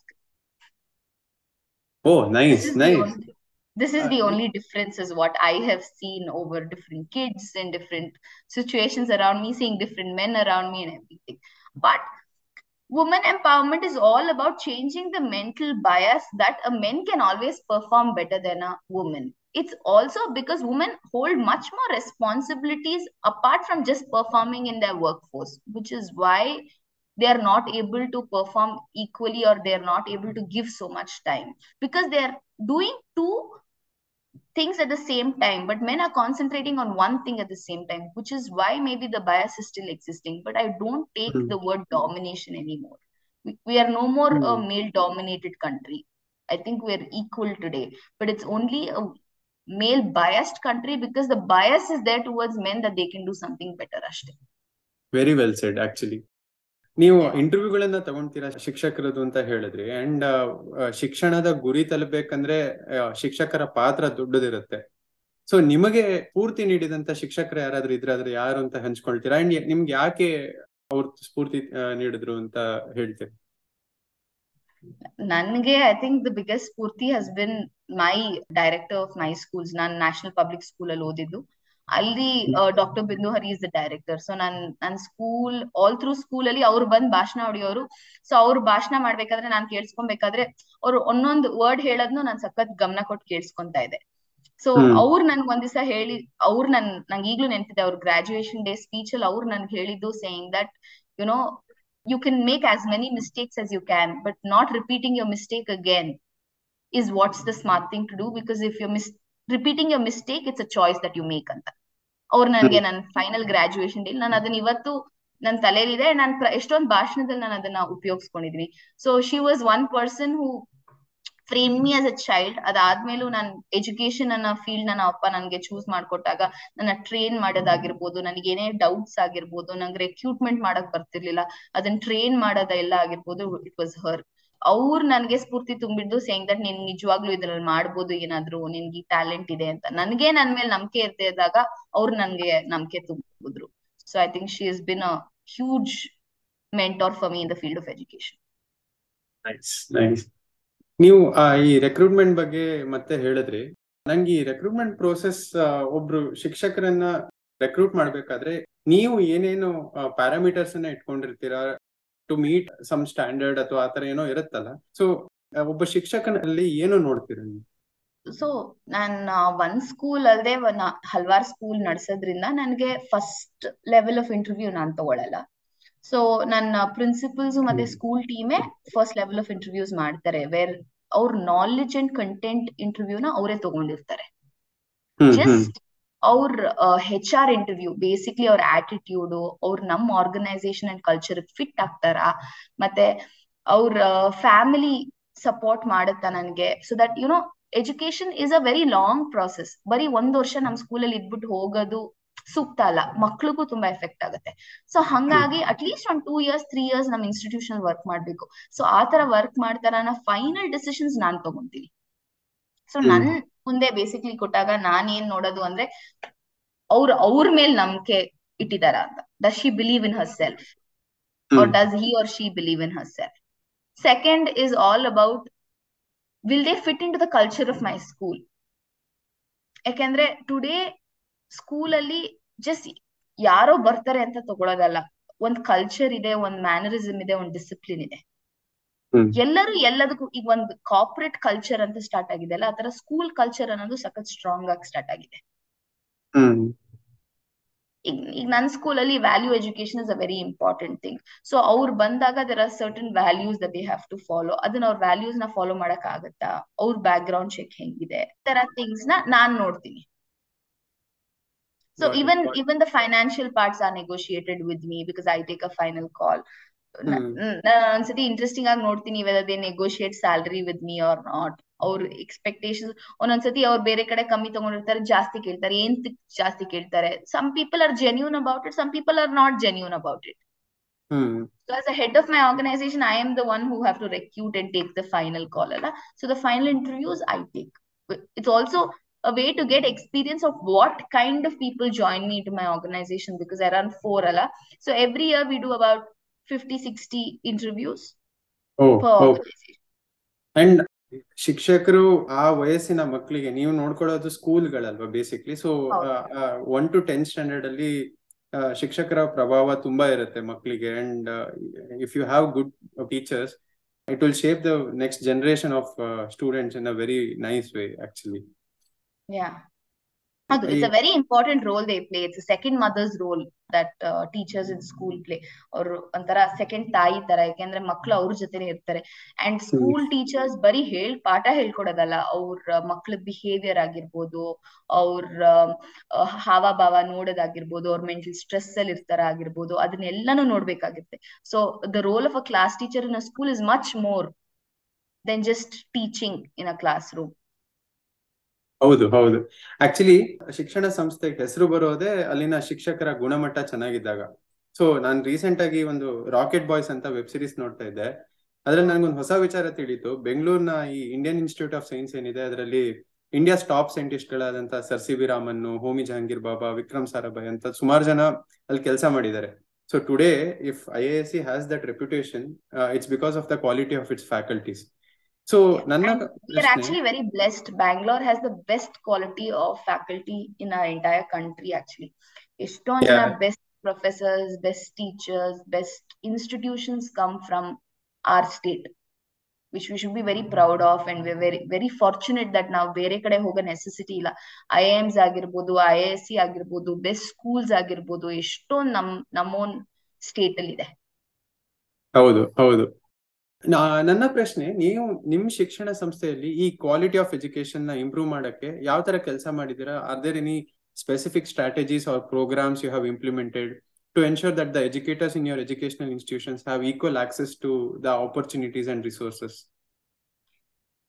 Oh This nice is the nice only this is the only difference is what I have seen over different kids and different situations around me, seeing different men around me and everything. But women empowerment is all about changing the mental bias that a man can always perform better than a woman. It's also because women hold much more responsibilities apart from just performing in their workforce, which is why they are not able to perform equally or they are not able to give so much time because they are doing two things at the same time but men are concentrating on one thing at the same time which is why maybe the bias is still existing but i don't take Hmm. the word domination anymore we, we are no more a Hmm. male dominated country i think we're equal today but it's only a male biased country because the bias is there towards men that they can do something better ashte very well said actually ನೀವು Yeah. ಇಂಟರ್ವ್ಯೂಗಳನ್ನ ತಗೊಂತೀರಾ ಶಿಕ್ಷಕರದು ಅಂತ ಹೇಳಿದ್ರಿ and ಶಿಕ್ಷಣದ ಗುರಿ ತಲುಪಬೇಕಂದ್ರೆ ಆ, ಶಿಕ್ಷಕರ ಪಾತ್ರ ದೊಡ್ಡದಿರುತ್ತೆ ಸೊ ನಿಮಗೆ ಸ್ಫೂರ್ತಿ ನೀಡಿದಂತ ಶಿಕ್ಷಕರು ಯಾರಾದ್ರೂ ಇದ್ರಾದ್ರೆ ಯಾರು ಅಂತ ಹಂಚ್ಕೊಳ್ತೀರಾ ಅಂಡ್ ನಿಮ್ಗೆ ಯಾಕೆ ಅವ್ರ ಸ್ಫೂರ್ತಿ ಆ, ನೀಡಿದ್ರು ಅಂತ ಹೇಳ್ತೀರಿ ನನ್ಗೆ ಐ ಥಿಂಕ್ ದ ಬಿಗ್ಗೆಸ್ಟ್ ಸ್ಫೂರ್ತಿ has been my director of my schools ನಾನ್ ನ್ಯಾಷನಲ್ ಪಬ್ಲಿಕ್ ಸ್ಕೂಲ್ ಅಲ್ಲಿ ಓದಿದ್ದು ಅಲ್ಲಿ doctor Bindu Hari is the director so ನಾನ್ ನನ್ ಸ್ಕೂಲ್ ಆಲ್ ಥ್ರೂ ಸ್ಕೂಲ್ ಅಲ್ಲಿ ಅವ್ರು ಬಂದ್ ಭಾಷಣ ಹೊಡಿಯೋರು ಸೊ ಅವ್ರು ಭಾಷಣ ಮಾಡ್ಬೇಕಾದ್ರೆ ನಾನ್ ಕೇಳಿಸ್ಕೊಬೇಕಾದ್ರೆ ಅವ್ರು ಒಂದೊಂದು ವರ್ಡ್ ಹೇಳೋದ್ನು ನಾನ್ ಸಖತ್ ಗಮನ ಕೊಟ್ಟು ಕೇಳಿಸ್ಕೊಂತಾ ಇದ್ದೆ ಸೊ ಹ್ಮ್. ಅವ್ರು ನನ್ಗೆ ಒಂದ್ ದಿವಸ ಹೇಳಿ ಅವ್ರು ನನ್ ನಂಗೆ ಈಗ್ಲೂ ನೆನ್ಪಿದೆ ಅವ್ರ ಗ್ರಾಜುಯೇಷನ್ ಡೇ ಸ್ಪೀಚ್ ಅಲ್ಲಿ ಅವ್ರು ನನ್ಗೆ ಹೇಳಿದ್ದು saying that you know you can make as many mistakes as you can, but not repeating your mistake again is what's the smart thing to do because if you're mis- repeating your mistake, it's a choice that you make ಅಂತ ಅವ್ರು ನನಗೆ ನನ್ನ final graduation day ನಾನು ಅದನ್ನ ಇವತ್ತು ನನ್ನ ತಲೆಯಲ್ಲಿದೆ ನಾನು ಎಷ್ಟೊಂದು ಭಾಷಣದಲ್ಲಿ ನಾನು ಅದನ್ನ ಉಪಯೋಗಿಸ್ಕೊಂಡಿದೀನಿ so she was one person who frame me as a child ಅದಾದ್ಮೇಲೂ ನಾನು ಎಜುಕೇಶನ್ ಅನ್ನ ಫೀಲ್ಡ್ ನನ್ನ ಅಪ್ಪ ನನ್ಗೆ ಚೂಸ್ ಮಾಡ್ಕೊಟ್ಟಾಗ ನನ್ನ ಟ್ರೈನ್ ಮಾಡೋದಾಗಿರ್ಬೋದು ನನಗೆ ಏನೇ ಡೌಟ್ಸ್ ಆಗಿರ್ಬೋದು ನಂಗೆ ರೆಕ್ರೂಟ್ಮೆಂಟ್ ಮಾಡಕ್ ಬರ್ತಿರ್ಲಿಲ್ಲ ಅದನ್ನ ಟ್ರೈನ್ ಮಾಡೋದ ಎಲ್ಲ ಆಗಿರ್ಬೋದು ಇಟ್ ವಾಸ್ ಹರ್ ಅವ್ರು ನನ್ಗೆ ಸ್ಫೂರ್ತಿ ತುಂಬಿದ್ದು ಸೇಂಗ್ ದಟ್ ನೀನ್ ನಿಜವಾಗ್ಲೂ ಇದ್ರಲ್ಲಿ ಮಾಡ್ಬೋದು ಏನಾದ್ರು ನಿನ್ಗೆ ಟ್ಯಾಲೆಂಟ್ ಇದೆ ಅಂತ ನನ್ಗೆ ನನ್ ಮೇಲೆ ನಂಬಿಕೆ ಇರ್ತಾ ಇದ್ದಾಗ ಅವ್ರು ನನ್ಗೆ ನಂಬಿಕೆ ತುಂಬಿದ್ರು so I think she is been a huge mentor for me in the field of education nice nice ನೀವು ಆ, ಈ ರೆಕ್ರೂಟ್ಮೆಂಟ್ ಬಗ್ಗೆ ಮತ್ತೆ ಹೇಳಿದ್ರಿ ನಂಗೆ ಈ ರೆಕ್ರೂಟ್ಮೆಂಟ್ ಪ್ರೋಸೆಸ್ ಒಬ್ರು ಶಿಕ್ಷಕರನ್ನ ರೆಕ್ರೂಟ್ ಮಾಡ್ಬೇಕಾದ್ರೆ ನೀವು ಏನೇನು ಪ್ಯಾರಾಮೀಟರ್ಸ್ ಅನ್ನ ಇಟ್ಕೊಂಡಿರ್ತೀರಾ ಟು ಮೀಟ್ ಸಮ್ ಸ್ಟ್ಯಾಂಡರ್ಡ್ ಅಥವಾ ಆತರ ಏನೋ ಇರುತ್ತಲ್ಲ ಸೊ ಒಬ್ಬ ಶಿಕ್ಷಕನಲ್ಲಿ ಏನು ನೋಡ್ತೀರಾ ನೀವು ಸೊ ನಾನ್ ಒಂದ್ ಸ್ಕೂಲ್ ಅಲ್ಲದೆ ಒಂದ್ ಹಲ್ವಾರ್ ಸ್ಕೂಲ್ ನಡ್ಸೋದ್ರಿಂದ ನನ್ಗೆ ಫಸ್ಟ್ ಲೆವೆಲ್ ಆಫ್ ಇಂಟರ್ವ್ಯೂ ನಾನ್ ತಗೊಳಲ್ಲ ಸೊ ನನ್ನ ಪ್ರಿನ್ಸಿಪಲ್ಸ್ ಮತ್ತೆ ಹ್ಮ್. ಸ್ಕೂಲ್ ಟೀಮೇ ಫಸ್ಟ್ ಲೆವೆಲ್ ಆಫ್ ಇಂಟರ್ವ್ಯೂಸ್ ಮಾಡ್ತಾರೆ ವೇರ್ ಅವ್ರ ನಾಲೆಜ್ ಅಂಡ್ ಕಂಟೆಂಟ್ ಇಂಟರ್ವ್ಯೂನ ಅವರೇ ತಗೊಂಡಿರ್ತಾರೆ ಹ್ಮ್ ಹ್ಮ್ ಜಸ್ಟ್ ಅವ್ರ ಹೆಚ್ ಆರ್ ಇಂಟರ್ವ್ಯೂ ಬೇಸಿಕ್ಲಿ ಅವ್ರ ಆಟಿಟ್ಯೂಡ್ ಅವ್ರ ನಮ್ ಆರ್ಗನೈಸೇಷನ್ ಅಂಡ್ ಕಲ್ಚರ್ ಫಿಟ್ ಆಗ್ತಾರಾ ಮತ್ತೆ ಅವ್ರ ಫ್ಯಾಮಿಲಿ ಸಪೋರ್ಟ್ ಮಾಡುತ್ತಾ ನನ್ಗೆ so that you know education is a very long process ಬರೀ ಒಂದ್ ವರ್ಷ ನಮ್ ಸ್ಕೂಲಲ್ಲಿ ಇದ್ಬಿಟ್ಟು ಹೋಗೋದು ಸೂಕ್ತ ಅಲ್ಲ ಮಕ್ಳಿಗೂ ತುಂಬಾ ಎಫೆಕ್ಟ್ ಆಗುತ್ತೆ ಸೊ ಹಂಗಾಗಿ ಅಟ್ಲೀಸ್ಟ್ ಒಂದ್ ಟೂ ಇಯರ್ಸ್ ತ್ರೀ ಇಯರ್ಸ್ ನಮ್ ಇನ್ಸ್ಟಿಟ್ಯೂಷನ್ ವರ್ಕ್ ಮಾಡ್ಬೇಕು ಸೊ ಆ ತರ ವರ್ಕ್ ಮಾಡ್ತಾರ ಫೈನಲ್ ಡಿಸಿಷನ್ಸ್ ನಾನ್ ತಗೊಂತೀನಿ ಸೊ ಹ್ಮ್. ನನ್ ಮುಂದೆ ಬೇಸಿಕ್ಲಿ ಕೊಟ್ಟಾಗ ನಾನ್ ಏನ್ ನೋಡೋದು ಅಂದ್ರೆ ಅವ್ರ ಅವ್ರ ಮೇಲ್ ನಂಬಿಕೆ ಇಟ್ಟಿದಾರ ಅಂತ does she believe in herself or hmm does he or she believe in herself second is all about will they fit into the culture of my school ಯಾಕೆಂದ್ರೆ ಟುಡೇ ಸ್ಕೂಲ್ ಅಲ್ಲಿ ಜಸ್ಟ್ ಯಾರೋ ಬರ್ತಾರೆ ಅಂತ ತಗೊಳೋದಲ್ಲ ಒಂದ್ culture ಇದೆ ಒಂದ್ mannerism ಇದೆ ಒಂದ್ ಡಿಸಿಪ್ಲಿನ್ ಇದೆ ಹ್ಮ್. ಎಲ್ಲರೂ ಎಲ್ಲದಕ್ಕೂ ಈಗ ಒಂದ್ ಕಾರ್ಪೊರೇಟ್ ಕಲ್ಚರ್ ಅಂತ ಸ್ಟಾರ್ಟ್ ಆಗಿದೆ ಅಲ್ಲ ಆತರ ಸ್ಕೂಲ್ ಕಲ್ಚರ್ ಅನ್ನೋದು ಸಖತ್ ಸ್ಟ್ರಾಂಗ್ ಆಗಿ ಸ್ಟಾರ್ಟ್ ಆಗಿದೆ ಹ್ಮ್ ಈಗ ಈಗ ನನ್ನ ಸ್ಕೂಲ್ ಅಲ್ಲಿ value education is a very important thing so ಅವ್ರು ಬಂದಾಗ there are certain values that they have to follow ಅದನ್ನ ಅವ್ರ ವ್ಯಾಲ್ಯೂಸ್ ನ ಫಾಲೋ ಮಾಡಕ್ ಆಗತ್ತಾ ಅವ್ರ ಬ್ಯಾಕ್ ಗ್ರೌಂಡ್ ಚೆಕ್ ಹೆಂಗಿದೆ ಈ ತರ ಥಿಂಗ್ಸ್ ನ ನಾನ್ ನೋಡ್ತೀನಿ so Got it, even got it. Even the financial parts are negotiated with me because I take a final call hmm. ಒಂದ್ಸತಿ ಇಂಟ್ರೆಸ್ಟಿಂಗ್ ಆಗಿ ನೋಡ್ತೀನಿ whether they negotiate salary with me or not ಅವ್ರ expectation ಒಂದೊಂದ್ಸತಿ ಅವ್ರು ಬೇರೆ ಕಡೆ ಕಮ್ಮಿ ತಗೊಂಡಿರ್ತಾರೆ ಜಾಸ್ತಿ ಕೇಳ್ತಾರೆ ಏನ್ ತಿಕ್ ಜಾಸ್ತಿ ಕೇಳ್ತಾರೆ some people are genuine about it some people are not genuine about it hmm So as a head of my organization, I am the one who have to recruit and take the final call. Alla. So the final interviews I take. It's also a way to get experience of what kind of people join me into my organization because I run four. Alla. So every year we do about 50, 60 interviews oh per oh organization. And ಶಿಕ್ಷಕರು ಆ ವಯಸ್ಸಿನ ಮಕ್ಕಳಿಗೆ ನೀವು ನೋಡ್ಕೊಳ್ಳೋದು ಸ್ಕೂಲ್ಗಳಲ್ವಾ basically so ಹೌದು. One to tenth standard ಅಲ್ಲಿ ಆ, ಶಿಕ್ಷಕರ ಪ್ರಭಾವ ತುಂಬಾ ಇರುತ್ತೆ ಮಕ್ಕಳಿಗೆ and if you have good teachers it will shape the next generation of students in a very nice way actually Yeah. ಹೌದು it's a very important role they play it's second mother's role that teachers in school play ಅವರು ಒಂಥರ second ತಾಯಿ ತರ ಯಾಕೆಂದ್ರೆ ಮಕ್ಳು ಅವ್ರ ಜೊತೆನೆ ಇರ್ತಾರೆ ಅಂಡ್ ಸ್ಕೂಲ್ ಟೀಚರ್ಸ್ ಬರೀ ಹೇಳ್ ಪಾಠ ಹೇಳ್ಕೊಡೋದಲ್ಲ ಅವ್ರ ಮಕ್ಳ ಬಿಹೇವಿಯರ್ ಆಗಿರ್ಬೋದು ಅವ್ರ ಹಾವಭಾವ ನೋಡೋದಾಗಿರ್ಬೋದು ಅವ್ರ ಮೆಂಟಲ್ ಸ್ಟ್ರೆಸ್ ಅಲ್ಲಿ ಇರ್ತಾರ ಆಗಿರ್ಬೋದು ಅದನ್ನೆಲ್ಲಾನು ನೋಡ್ಬೇಕಾಗುತ್ತೆ so the role of a class teacher in a school is much more than just teaching in a classroom ಹೌದು ಹೌದು ಆಕ್ಚುಲಿ ಶಿಕ್ಷಣ ಸಂಸ್ಥೆಗೆ ಹೆಸರು ಬರೋದೇ ಅಲ್ಲಿನ ಶಿಕ್ಷಕರ ಗುಣಮಟ್ಟ ಚೆನ್ನಾಗಿದ್ದಾಗ ಸೊ ನಾನು ರೀಸೆಂಟ್ ಆಗಿ ಒಂದು ರಾಕೆಟ್ ಬಾಯ್ಸ್ ಅಂತ ವೆಬ್ ಸಿರೀಸ್ ನೋಡ್ತಾ ಇದ್ದೆ ಅದ್ರಲ್ಲಿ ನನಗೊಂದು ಹೊಸ ವಿಚಾರ ತಿಳಿತು ಬೆಂಗಳೂರಿನ ಈ ಇಂಡಿಯನ್ ಇನ್ಸ್ಟಿಟ್ಯೂಟ್ ಆಫ್ ಸೈನ್ಸ್ ಏನಿದೆ ಅದರಲ್ಲಿ ಇಂಡಿಯಾಸ್ ಟಾಪ್ ಸೈಂಟಿಸ್ಟ್ ಗಳಾದಂತ sir C V Raman Homi Jehangir Bhabha Vikram Sarabhai ಅಂತ ಸುಮಾರು ಜನ ಅಲ್ಲಿ ಕೆಲಸ ಮಾಡಿದ್ದಾರೆ so today if I A S C has that reputation it's because of the quality of its faculties so ನನ್ನ And we are ಪ್ರಶ್ನೆ actually very blessed. Bangalore has the best quality of faculty in our entire country, actually. ಎಷ್ಟೊಂದ್ ಜನ Yeah. best professors, best teachers, best institutions come from our state, which we should be very proud of and we're very, very fortunate that ನಾವು ಬೇರೆ ಕಡೆ ಹೋಗೋ necessity ಇಲ್ಲ I Ms ಆಗಿರ್ಬೋದು I S C ಆಗಿರ್ಬೋದು best schools ಆಗಿರ್ಬೋದು ಎಷ್ಟೊಂದ್ ನಮ್ ನಮ್ಮೋನ್ ಸ್ಟೇಟ್ ಅಲ್ಲಿ ಇದೆ ಹೌದು ಹೌದು ನಾ- ನನ್ನ ಪ್ರಶ್ನೆ ನೀವು ನಿಮ್ ಶಿಕ್ಷಣ ಸಂಸ್ಥೆಯಲ್ಲಿ ಈ ಕ್ವಾಲಿಟಿ ಆಫ್ ಎಜುಕೇಶನ್ ನ ಇಂಪ್ರೂವ್ ಮಾಡಕ್ಕೆ ಯಾವ ತರ ಕೆಲಸ ಮಾಡಿದೀರಾ are there any specific strategies or programs you have implemented to ensure that the educators in your educational institutions have equal access to the opportunities and resources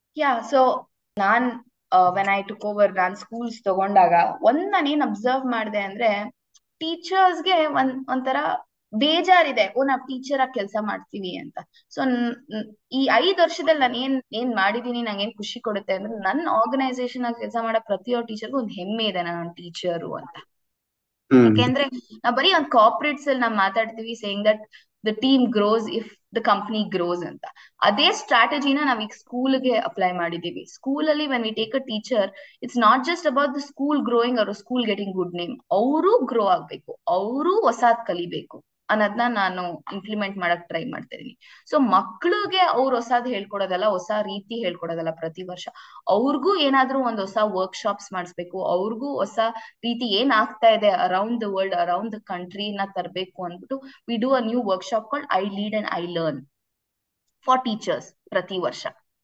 yeah so ನಾನ್ when I took over ನಾನ್ schools ತಗೊಂಡಾಗ ಒಂದ್ ನಾನು ಏನ್ observe ಮಾಡಿದೆ ಅಂದ್ರೆ ಟೀಚರ್ಸ್ಗೆ ಒಂದ್ ಒಂಥರ ಬೇಜಾರಿದೆ ಓ ನಾವ್ ಟೀಚರ್ ಆಗಿ ಕೆಲಸ ಮಾಡ್ತೀವಿ ಅಂತ ಸೊ ಈ ಐದ್ ವರ್ಷದಲ್ಲಿ ನಾನು ಏನ್ ಏನ್ ಮಾಡಿದೀನಿ ನಂಗೆ ಏನ್ ಖುಷಿ ಕೊಡುತ್ತೆ ಅಂದ್ರೆ ನನ್ನ ಆರ್ಗನೈಸೇಷನ್ ಆಗಿ ಕೆಲಸ ಮಾಡೋ ಪ್ರತಿಯೊಬ್ಬ ಟೀಚರ್ಗೂ ಒಂದ್ ಹೆಮ್ಮೆ ಇದೆ ನಾನು ಟೀಚರು ಅಂತ ಹ್ಮ್ ಯಾಕೆಂದ್ರೆ ನಾವ್ ಬರೀ ಒಂದ್ ಕಾರ್ಪೊರೇಟ್ಸ್ ಅಲ್ಲಿ ನಾವ್ ಮಾತಾಡ್ತೀವಿ saying that the team grows if the company grows ಅಂತ ಅದೇ ಸ್ಟ್ರಾಟಜಿನ ನಾವ್ ಈಗ ಸ್ಕೂಲ್ಗೆ ಅಪ್ಲೈ ಮಾಡಿದೀವಿ ಸ್ಕೂಲ್ ಅಲ್ಲಿ when we take a teacher it's not just about the school growing ಅವರು ಸ್ಕೂಲ್ ಗೆಟಿಂಗ್ ಗುಡ್ ನೇಮ್ ಅವರು ಗ್ರೋ ಆಗ್ಬೇಕು ಅವರು ಹೊಸಾದ್ ಕಲಿಬೇಕು ಅನ್ನೋದನ್ನ ನಾನು ಇಂಪ್ಲಿಮೆಂಟ್ ಮಾಡಕ್ ಟ್ರೈ ಮಾಡ್ತಾ ಇದೀನಿ ಸೊ ಮಕ್ಳಿಗೆ ಅವ್ರು ಹೊಸಾದ್ ಹೇಳ್ಕೊಡೋದಲ್ಲ ಹೊಸ ರೀತಿ ಹೇಳ್ಕೊಡೋದಲ್ಲ ಪ್ರತಿ ವರ್ಷ ಅವ್ರಿಗೂ ಏನಾದ್ರೂ ಒಂದ್ ಹೊಸ ವರ್ಕ್ ಶಾಪ್ಸ್ ಮಾಡಿಸ್ಬೇಕು ಅವ್ರಿಗೂ ಹೊಸ ರೀತಿ ಏನ್ ಆಗ್ತಾ ಇದೆ around the world around the country ನ ತರಬೇಕು ಅಂದ್ಬಿಟ್ಟು we do a new workshop called I lead and I learn for teachers ಪ್ರತಿ ವರ್ಷ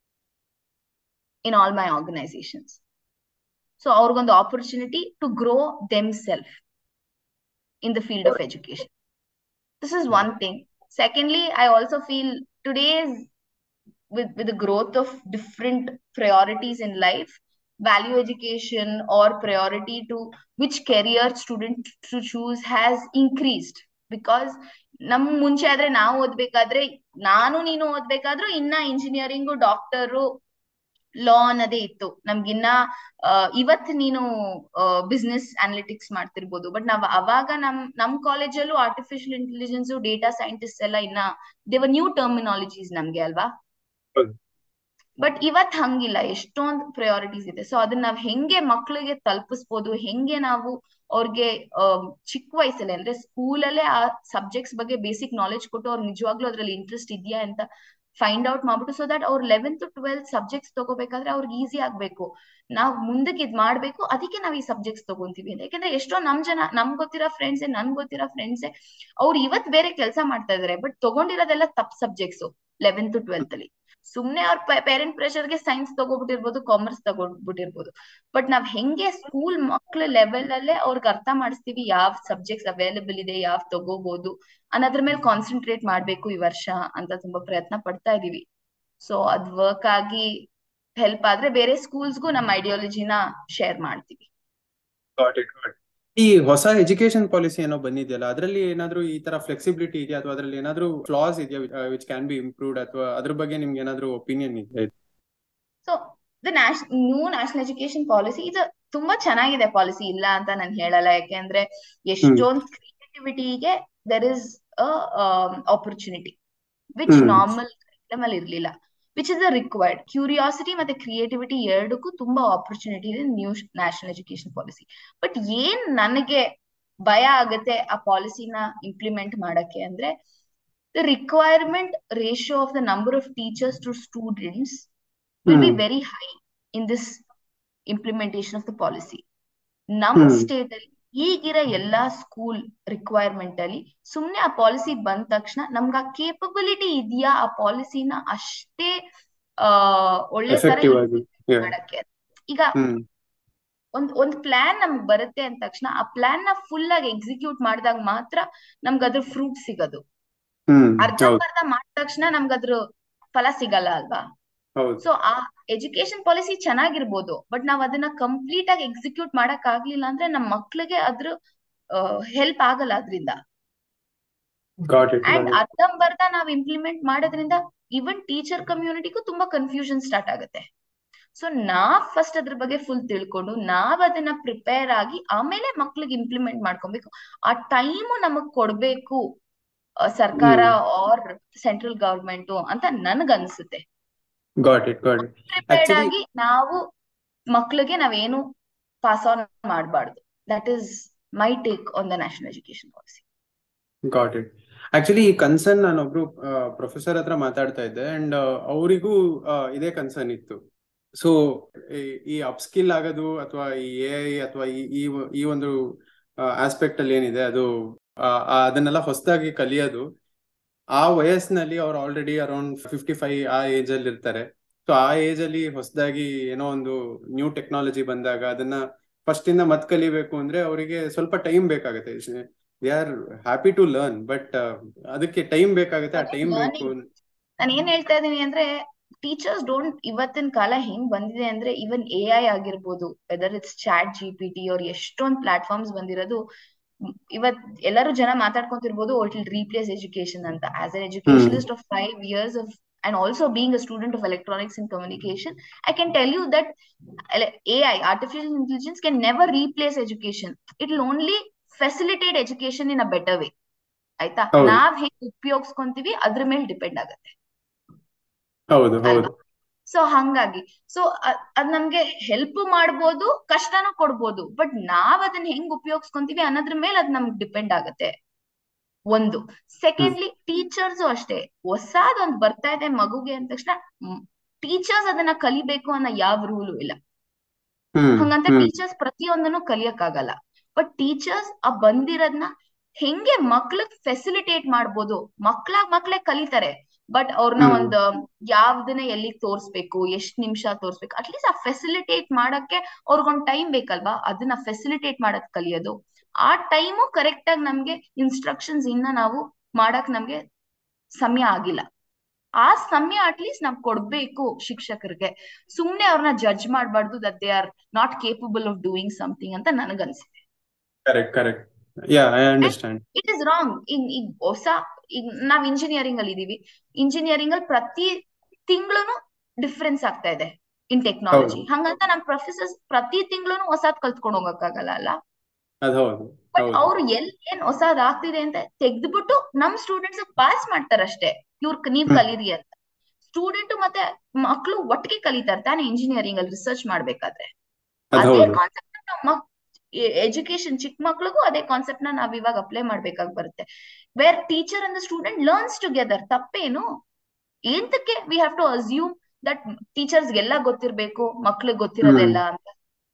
in all my organisations so ಅವ್ರಿಗೊಂದು opportunity to grow themself in the field of education this is one thing secondly i also feel today's with with the growth of different priorities in life value education or priority to which career student to choose has increased because ನಮ್ ಮುಂಚೆ ಆದ್ರೆ ನಾವು ಓದ್ಬೇಕಾದ್ರೆ ನಾನು ನೀನು ಓದ್ಬೇಕಾದ್ರೂ ಇನ್ನ engineering doctor ಲಾ ಅನ್ನೋದೇ ಇತ್ತು ನಮ್ಗಿನ್ನ ಇವತ್ ನೀನು ಬಿಸ್ನೆಸ್ ಅನಾಲಿಟಿಕ್ಸ್ ಮಾಡ್ತಿರ್ಬೋದು ಬಟ್ ನಾವ್ ಅವಾಗ ನಮ್ ನಮ್ ಕಾಲೇಜಲ್ಲೂ ಆರ್ಟಿಫಿಷಿಯಲ್ ಇಂಟೆಲಿಜೆನ್ಸ್ ಡೇಟಾ ಸೈಂಟಿಸ್ಟ್ ಎಲ್ಲ ಇನ್ನ ದೇವ ನ್ಯೂ ಟರ್ಮಿನಾಲಜೀಸ್ ನಮ್ಗೆ ಅಲ್ವಾ ಬಟ್ ಇವತ್ ಹಂಗಿಲ್ಲ ಎಷ್ಟೊಂದ್ ಪ್ರಯಾರಿಟೀಸ್ ಇದೆ ಸೊ ಅದನ್ನ ನಾವ್ ಹೆಂಗೆ ಮಕ್ಳಿಗೆ ತಲುಪಿಸ್ಬೋದು ಹೆಂಗೆ ನಾವು ಅವ್ರಿಗೆ ಚಿಕ್ಕ ವಯಸ್ಸಲ್ಲಿ ಅಂದ್ರೆ ಸ್ಕೂಲಲ್ಲೇ ಆ ಸಬ್ಜೆಕ್ಟ್ಸ್ ಬಗ್ಗೆ ಬೇಸಿಕ್ ನಾಲೆಜ್ ಕೊಟ್ಟು ಅವ್ರಿಗೆ ನಿಜವಾಗ್ಲೂ ಅದ್ರಲ್ಲಿ ಇಂಟ್ರೆಸ್ಟ್ ಇದೆಯಾ ಅಂತ ಫೈಂಡ್ ಔಟ್ ಮಾಡ್ಬಿಟ್ಟು ಸೊ ದಟ್ ಅವ್ರ ಲೆವೆಂತ್ ಟ್ವೆಲ್ತ್ ಸಬ್ಜೆಕ್ಟ್ಸ್ ತಗೋಬೇಕಾದ್ರೆ ಅವ್ರಿಗೆ ಈಸಿ ಆಗ್ಬೇಕು ನಾವ್ ಮುಂದಕ್ಕೆ ಇದ್ ಮಾಡ್ಬೇಕು ಅದಕ್ಕೆ ನಾವ್ ಈ ಸಬ್ಜೆಕ್ಟ್ಸ್ ತಗೊಂತೀವಿ ಅಂತ ಯಾಕಂದ್ರೆ ಎಷ್ಟೋ ನಮ್ ಜನ ನಮ್ ಗೊತ್ತಿರೋ ಫ್ರೆಂಡ್ಸೇ ನನ್ ಗೊತ್ತಿರೋ ಫ್ರೆಂಡ್ಸೇ ಅವ್ರು ಇವತ್ ಬೇರೆ ಕೆಲಸ ಮಾಡ್ತಾ ಇದಾರೆ ಬಟ್ ತಗೊಂಡಿರೋದೆಲ್ಲ ತಪ್ ಸಬ್ಜೆಕ್ಟ್ಸ್ ಲೆವೆಂತ್ ಟ್ವೆಲ್ತ್ ಅಲ್ಲಿ ಸುಮ್ನೆ ಅವ್ರ ಪೇರೆಂಟ್ ಪ್ರೆಷರ್ಗೆ ಸೈನ್ಸ್ ತಗೋಬಿಟ್ಟಿರ್ಬೋದು ಕಾಮರ್ಸ್ ತಗೋಬಿಟ್ಟಿರ್ಬೋದು ಬಟ್ ನಾವ್ ಹೆಂಗೆ ಸ್ಕೂಲ್ ಮಕ್ಳ ಲೆವೆಲ್ ಅಲ್ಲೇ ಅವ್ರಿಗೆ ಅರ್ಥ ಮಾಡಿಸ್ತೀವಿ ಯಾವ ಸಬ್ಜೆಕ್ಟ್ಸ್ ಅವೈಲೇಬಲ್ ಇದೆ ಯಾವ ತಗೋಬಹುದು ಅನ್ನೋದ್ರ ಮೇಲೆ ಕಾನ್ಸಂಟ್ರೇಟ್ ಮಾಡ್ಬೇಕು ಈ ವರ್ಷ ಅಂತ ತುಂಬಾ ಪ್ರಯತ್ನ ಪಡ್ತಾ ಇದೀವಿ ಸೊ ಅದ್ ವರ್ಕ್ ಆಗಿ ಹೆಲ್ಪ್ ಆದ್ರೆ ಬೇರೆ ಸ್ಕೂಲ್ಸ್ಗೂ ನಮ್ಮ ಐಡಿಯಾಲಜಿನ ಶೇರ್ ಮಾಡ್ತೀವಿ ಈ ಹೊಸ ಎಜುಕೇಶನ್ ಪಾಲಿಸಿ ಏನೋ ಬಂದಿದೆಯಲ್ಲ ಅದರಲ್ಲಿ ಏನಾದ್ರೂ ಈ ತರ ಫ್ಲೆಕ್ಸಿಬಿಲಿಟಿ ಇದೆಯಾ ಅಥವಾ ಅದ್ರಲ್ಲಿ ಏನಾದ್ರೂ ಫ್ಲಾಸ್ ಇದೆಯಾ ವಿಚ್ ಕ್ಯಾನ್ ಬಿ ಇಂಪ್ರೂವ್ಡ್ ಅಥವಾ ಅದ್ರ ಬಗ್ಗೆ ನಿಮ್ಗೆ ಏನಾದ್ರೂ ಒಪಿನಿಯನ್ ಇದೆ ಸೊ ದ ನ್ಯಾಷ್ ನ್ಯೂ ನ್ಯಾಷನಲ್ ಎಜುಕೇಶನ್ ಪಾಲಿಸಿ ಇದು ತುಂಬಾ ಚೆನ್ನಾಗಿದೆ ಪಾಲಿಸಿ ಇಲ್ಲ ಅಂತ ನಾನು ಹೇಳಲ್ಲ ಯಾಕೆಂದ್ರೆ ಎಷ್ಟೊಂದು ಕ್ರಿಯೇಟಿವಿಟಿಗೆ there is opportunity which normal curriculum ಅಲ್ಲಿ ಇರ್ಲಿಲ್ಲ which is a required curiosity ಮತ್ತೆ ಕ್ರಿಯೇಟಿವಿಟಿ ಎರಡಕ್ಕೂ ತುಂಬಾ ಆಪರ್ಚುನಿಟಿ ಇದೆ new national education policy but ಏನ್ ನನಗೆ ಭಯ ಆಗತ್ತೆ ಆ ಪಾಲಿಸಿನ ಇಂಪ್ಲಿಮೆಂಟ್ ಮಾಡಕ್ಕೆ ಅಂದ್ರೆ the requirement ratio of the number of teachers to students will be very high in this implementation of the policy ನಮ್ ಸ್ಟೇಟ್ ಅಲ್ಲಿ ಈಗಿರೋ ಎಲ್ಲಾ ಸ್ಕೂಲ್ ರಿಕ್ವೈರ್ಮೆಂಟ್ ಅಲ್ಲಿ ಸುಮ್ನೆ ಆ ಪಾಲಿಸಿ ಬಂದ ತಕ್ಷಣ ನಮ್ಗೆ ಆ ಕೇಪಬಿಲಿಟಿ ಇದೆಯಾ ಆ ಪಾಲಿಸಿನ ಅಷ್ಟೇ ಆ ಒಳ್ಳೆ ತರ ಮಾಡಕ್ಕೆ ಈಗ ಒಂದ್ ಒಂದ್ ಪ್ಲಾನ್ ನಮ್ಗ್ ಬರುತ್ತೆ ಅಂದ ತಕ್ಷಣ ಆ ಪ್ಲಾನ್ ನ ಫುಲ್ ಆಗಿ ಎಕ್ಸಿಕ್ಯೂಟ್ ಮಾಡಿದಾಗ ಮಾತ್ರ ನಮ್ಗೆ ಅದ್ರ ಫ್ರೂಟ್ ಸಿಗೋದು ಅರ್ಧಂಬರ್ಧ ಮಾಡಿದ ತಕ್ಷಣ ನಮ್ಗೆ ಅದ್ರ ಫಲ ಸಿಗಲ್ಲ ಅಲ್ವಾ ಸೊ ಆ ಎಜುಕೇಶನ್ ಪಾಲಿಸಿ ಚೆನ್ನಾಗಿರ್ಬೋದು ಬಟ್ ನಾವ್ ಅದನ್ನ ಕಂಪ್ಲೀಟ್ ಆಗಿ ಎಕ್ಸಿಕ್ಯೂಟ್ ಮಾಡಕ್ ಆಗ್ಲಿಲ್ಲ ಅಂದ್ರೆ ನಮ್ ಮಕ್ಳಿಗೆ ಅದ್ರ ಹೆಲ್ಪ್ ಆಗಲ್ಲ ಅದ್ರಿಂದ ಅಂಡ್ ಅರ್ಧಂಬರ್ಧ ನಾವ್ ಇಂಪ್ಲಿಮೆಂಟ್ ಮಾಡೋದ್ರಿಂದ ಈವನ್ ಟೀಚರ್ ಕಮ್ಯುನಿಟಿಗೂ ತುಂಬಾ ಕನ್ಫ್ಯೂಷನ್ ಸ್ಟಾರ್ಟ್ ಆಗುತ್ತೆ ಸೊ ನಾವ್ ಫಸ್ಟ್ ಅದ್ರ ಬಗ್ಗೆ ಫುಲ್ ತಿಳ್ಕೊಂಡು ನಾವ್ ಅದನ್ನ ಪ್ರಿಪೇರ್ ಆಗಿ ಆಮೇಲೆ ಮಕ್ಳಿಗೆ ಇಂಪ್ಲಿಮೆಂಟ್ ಮಾಡ್ಕೊಬೇಕು ಆ ಟೈಮು ನಮಗ್ ಕೊಡ್ಬೇಕು ಸರ್ಕಾರ ಆರ್ ಸೆಂಟ್ರಲ್ ಗವರ್ಮೆಂಟ್ ಅಂತ ನನ್ಗ ಅನ್ಸುತ್ತೆ got it got it prepared ಆಗಿ ನಾವು ಮಕ್ಳಿಗೆ ನಾವೇನು ಪಾಸ್ ಆನ್ ಮಾಡಬಾರ್ದು that is my take on the national education policy got it actually ಈ ಕನ್ಸರ್ನ್ ನಾನೊಬ್ರು ಪ್ರೊಫೆಸರ್ ಹತ್ರ ಮಾತಾಡ್ತಾ ಇದ್ದೆ ಅಂಡ್ ಅವರಿಗೂ ಇದೇ ಕನ್ಸರ್ನ್ ಇತ್ತು ಸೊ ಈ ಅಪ್ಸ್ಕಿಲ್ ಆಗೋದು ಅಥವಾ ಈ ಎ ಐ ಅಥವಾ ಈ ಈ ಒಂದು ಆಸ್ಪೆಕ್ಟ್ ಅಲ್ಲಿ ಏನಿದೆ ಅದು ಅದನ್ನೆಲ್ಲ ಹೊಸದಾಗಿ ಕಲಿಯೋದು ಆ ವಯಸ್ಸಿನಲ್ಲಿ ಅವ್ರು ಆಲ್ರೆಡಿ ಅರೌಂಡ್ ಫಿಫ್ಟಿ ಫೈವ್ ಆ ಏಜ್ ಅಲ್ಲಿ ಇರ್ತಾರೆ ಸೊ ಆ ಏಜ್ ಅಲ್ಲಿ ಹೊಸದಾಗಿ ಏನೋ ಒಂದು ನ್ಯೂ ಟೆಕ್ನಾಲಜಿ ಬಂದಾಗ ಅದನ್ನ ಫಸ್ಟ್ ಇಂದ ಮತ್ ಕಲಿಬೇಕು ಅಂದ್ರೆ ಅವರಿಗೆ ಸ್ವಲ್ಪ ಟೈಮ್ ಬೇಕಾಗುತ್ತೆ they are happy to learn but ಅದಕ್ಕೆ ಟೈಮ್ ಬೇಕಾಗುತ್ತೆ ಆ ಟೈಮ್ ಬೇಕು ನಾನು ಏನ್ ಹೇಳ್ತಾ ಇದೀನಿ ಅಂದ್ರೆ ಟೀಚರ್ಸ್ ಡೋಂಟ್ ಇವತ್ತಿನ ಕಾಲ ಹೆಂಗ್ ಬಂದಿದೆ ಅಂದ್ರೆ ಇವನ್ ಎ ಐ ಆಗಿರ್ಬೋದು whether it's chat G P T ಅವ್ರ ಎಷ್ಟೊಂದ್ ಪ್ಲಾಟ್ಫಾರ್ಮ್ಸ್ ಬಂದಿರೋದು ಇವತ್ ಎಲ್ಲರೂ ಜನ ಮಾತಾಡ್ಕೊಂತಿರ್ಬೋದು ಇಟ್ ವಿಲ್ ರೀಪ್ಲೇಸ್ ಎಜುಕೇಶನ್ ಅಂತ as an educationist of five years of and also being a student of electronics and communication, I can tell you that AI, artificial intelligence, can never replace education. It will only facilitate education in a better way. ಆಯ್ತಾ ನಾವ್ ಹೇಗೆ ಉಪಯೋಗಿಸ್ಕೊಂತೀವಿ ಅದ್ರ ಮೇಲೆ depend ಆಗತ್ತೆ ಹೌದು ಹೌದು so ಹಂಗಾಗಿ so ಅದ್ ನಮ್ಗೆ ಹೆಲ್ಪ್ ಮಾಡ್ಬೋದು ಕಷ್ಟನೂ ಕೊಡ್ಬೋದು ಬಟ್ ನಾವ್ ಅದನ್ನ ಹೆಂಗ್ ಉಪಯೋಗಿಸ್ಕೊಂತೀವಿ ಅನ್ನೋದ್ರ ಮೇಲೆ ಅದ್ ನಮ್ಗೆ ಡಿಪೆಂಡ್ ಆಗತ್ತೆ ಒಂದು ಸೆಕೆಂಡ್ಲಿ ಟೀಚರ್ಸ್ ಅಷ್ಟೇ ಹೊಸದೊಂದ್ ಬರ್ತಾ ಇದೆ ಮಗುಗೆ ಅಂದ ತಕ್ಷಣ ಟೀಚರ್ಸ್ ಅದನ್ನ ಕಲಿಬೇಕು ಅನ್ನೋ ಯಾವ ರೂಲು ಇಲ್ಲ ಹಂಗಂತ ಟೀಚರ್ಸ್ ಪ್ರತಿಯೊಂದನ್ನು ಕಲಿಯಕ್ಕಾಗಲ್ಲ ಬಟ್ ಟೀಚರ್ಸ್ ಆ ಬಂದಿರೋದ್ನ ಹೆಂಗೆ ಮಕ್ಳಿಗ್ ಫೆಸಿಲಿಟೇಟ್ ಮಾಡ್ಬೋದು ಮಕ್ಳಾಗ್ ಮಕ್ಳೇ ಕಲಿತಾರೆ ಬಟ್ ಅವ್ರನ್ನ ಒಂದ್ ಯಾವ್ದನ್ನ ಎಲ್ಲಿಗ್ ತೋರ್ಸ್ಬೇಕು ಎಷ್ಟ್ ನಿಮಿಷ ತೋರ್ಸ್ಬೇಕು ಅಟ್ಲೀಸ್ಟ್ ಆ ಫೆಸಿಲಿಟೇಟ್ ಮಾಡಕ್ಕೆ ಅವ್ರಿಗೊಂದ್ ಟೈಮ್ ಬೇಕಲ್ವಾ ಅದನ್ನ ಫೆಸಿಲಿಟೇಟ್ ಮಾಡಕ್ ಕಲಿಯೋದು ಆ ಟೈಮು ಕರೆಕ್ಟ್ ಆಗಿ ನಮ್ಗೆ ಇನ್ಸ್ಟ್ರಕ್ಷನ್ಸ್ ಇನ್ನ ನಾವು ಮಾಡಕ್ ನಮ್ಗೆ ಸಮಯ ಆಗಿಲ್ಲ ಆ ಸಮಯ ಅಟ್ಲೀಸ್ಟ್ ನಾವ್ ಕೊಡ್ಬೇಕು ಶಿಕ್ಷಕರಿಗೆ ಸುಮ್ನೆ ಅವ್ರನ್ನ ಜಡ್ಜ್ ಮಾಡ್ಬಾರ್ದು that they are not capable of doing something ಅಂತ ನನಗನ್ಸಿದೆ correct correct yeah I understand it is wrong ಈಗ ಈಗ ಹೊಸ ಈಗ ನಾವ್ ಇಂಜಿನಿಯರಿಂಗ್ ಅಲ್ಲಿ ಇದೀವಿ ಇಂಜಿನಿಯರಿಂಗ್ ಅಲ್ಲಿ ಪ್ರತಿ ತಿಂಗಳು ಡಿಫ್ರೆನ್ಸ್ ಆಗ್ತಾ ಇದೆ ಇನ್ ಟೆಕ್ನಾಲಜಿ ಹಂಗಂತ ನಮ್ ಪ್ರೊಫೆಸರ್ಸ್ ಪ್ರತಿ ತಿಂಗಳು ಹೊಸದ್ ಕಲ್ತ್ಕೊಂಡ್ ಹೋಗಕ್ಕಾಗಲ್ಲ ಅಲ್ಲ ಬಟ್ ಅವ್ರು ಎಲ್ ಏನ್ ಹೊಸದ್ ಆಗ್ತಿದೆ ಅಂತ ತೆಗ್ದ್ಬಿಟ್ಟು ನಮ್ ಸ್ಟೂಡೆಂಟ್ಸ್ ಪಾಸ್ ಮಾಡ್ತಾರಷ್ಟೇ ಇವ್ರ ನೀವ್ ಕಲೀರಿ ಅಂತ ಸ್ಟೂಡೆಂಟ್ ಮತ್ತೆ ಮಕ್ಳು ಒಟ್ಟಿಗೆ ಕಲಿತಾರೆ ತಾನೇ ಇಂಜಿನಿಯರಿಂಗ್ ಅಲ್ಲಿ ರಿಸರ್ಚ್ ಮಾಡ್ಬೇಕಾದ್ರೆ ಅದೇ ಕಾನ್ಸೆಪ್ಟ್ ಎಜುಕೇಶನ್ ಚಿಕ್ಕ ಮಕ್ಳಿಗೂ ಅದೇ ಕಾನ್ಸೆಪ್ಟ್ ನ ನಾವ್ ಇವಾಗ ಅಪ್ಲೈ ಮಾಡ್ಬೇಕಾಗಿ ಬರುತ್ತೆ where teacher and student learns together ತಪ್ಪೇನು ಏಂತಕ್ಕೆ we have to assume that teachers ಎಲ್ಲ ಗೊತ್ತಿರ್ಬೇಕು ಮಕ್ಳಿಗೆ ಗೊತ್ತಿರೋದೆಲ್ಲ ಅಂತ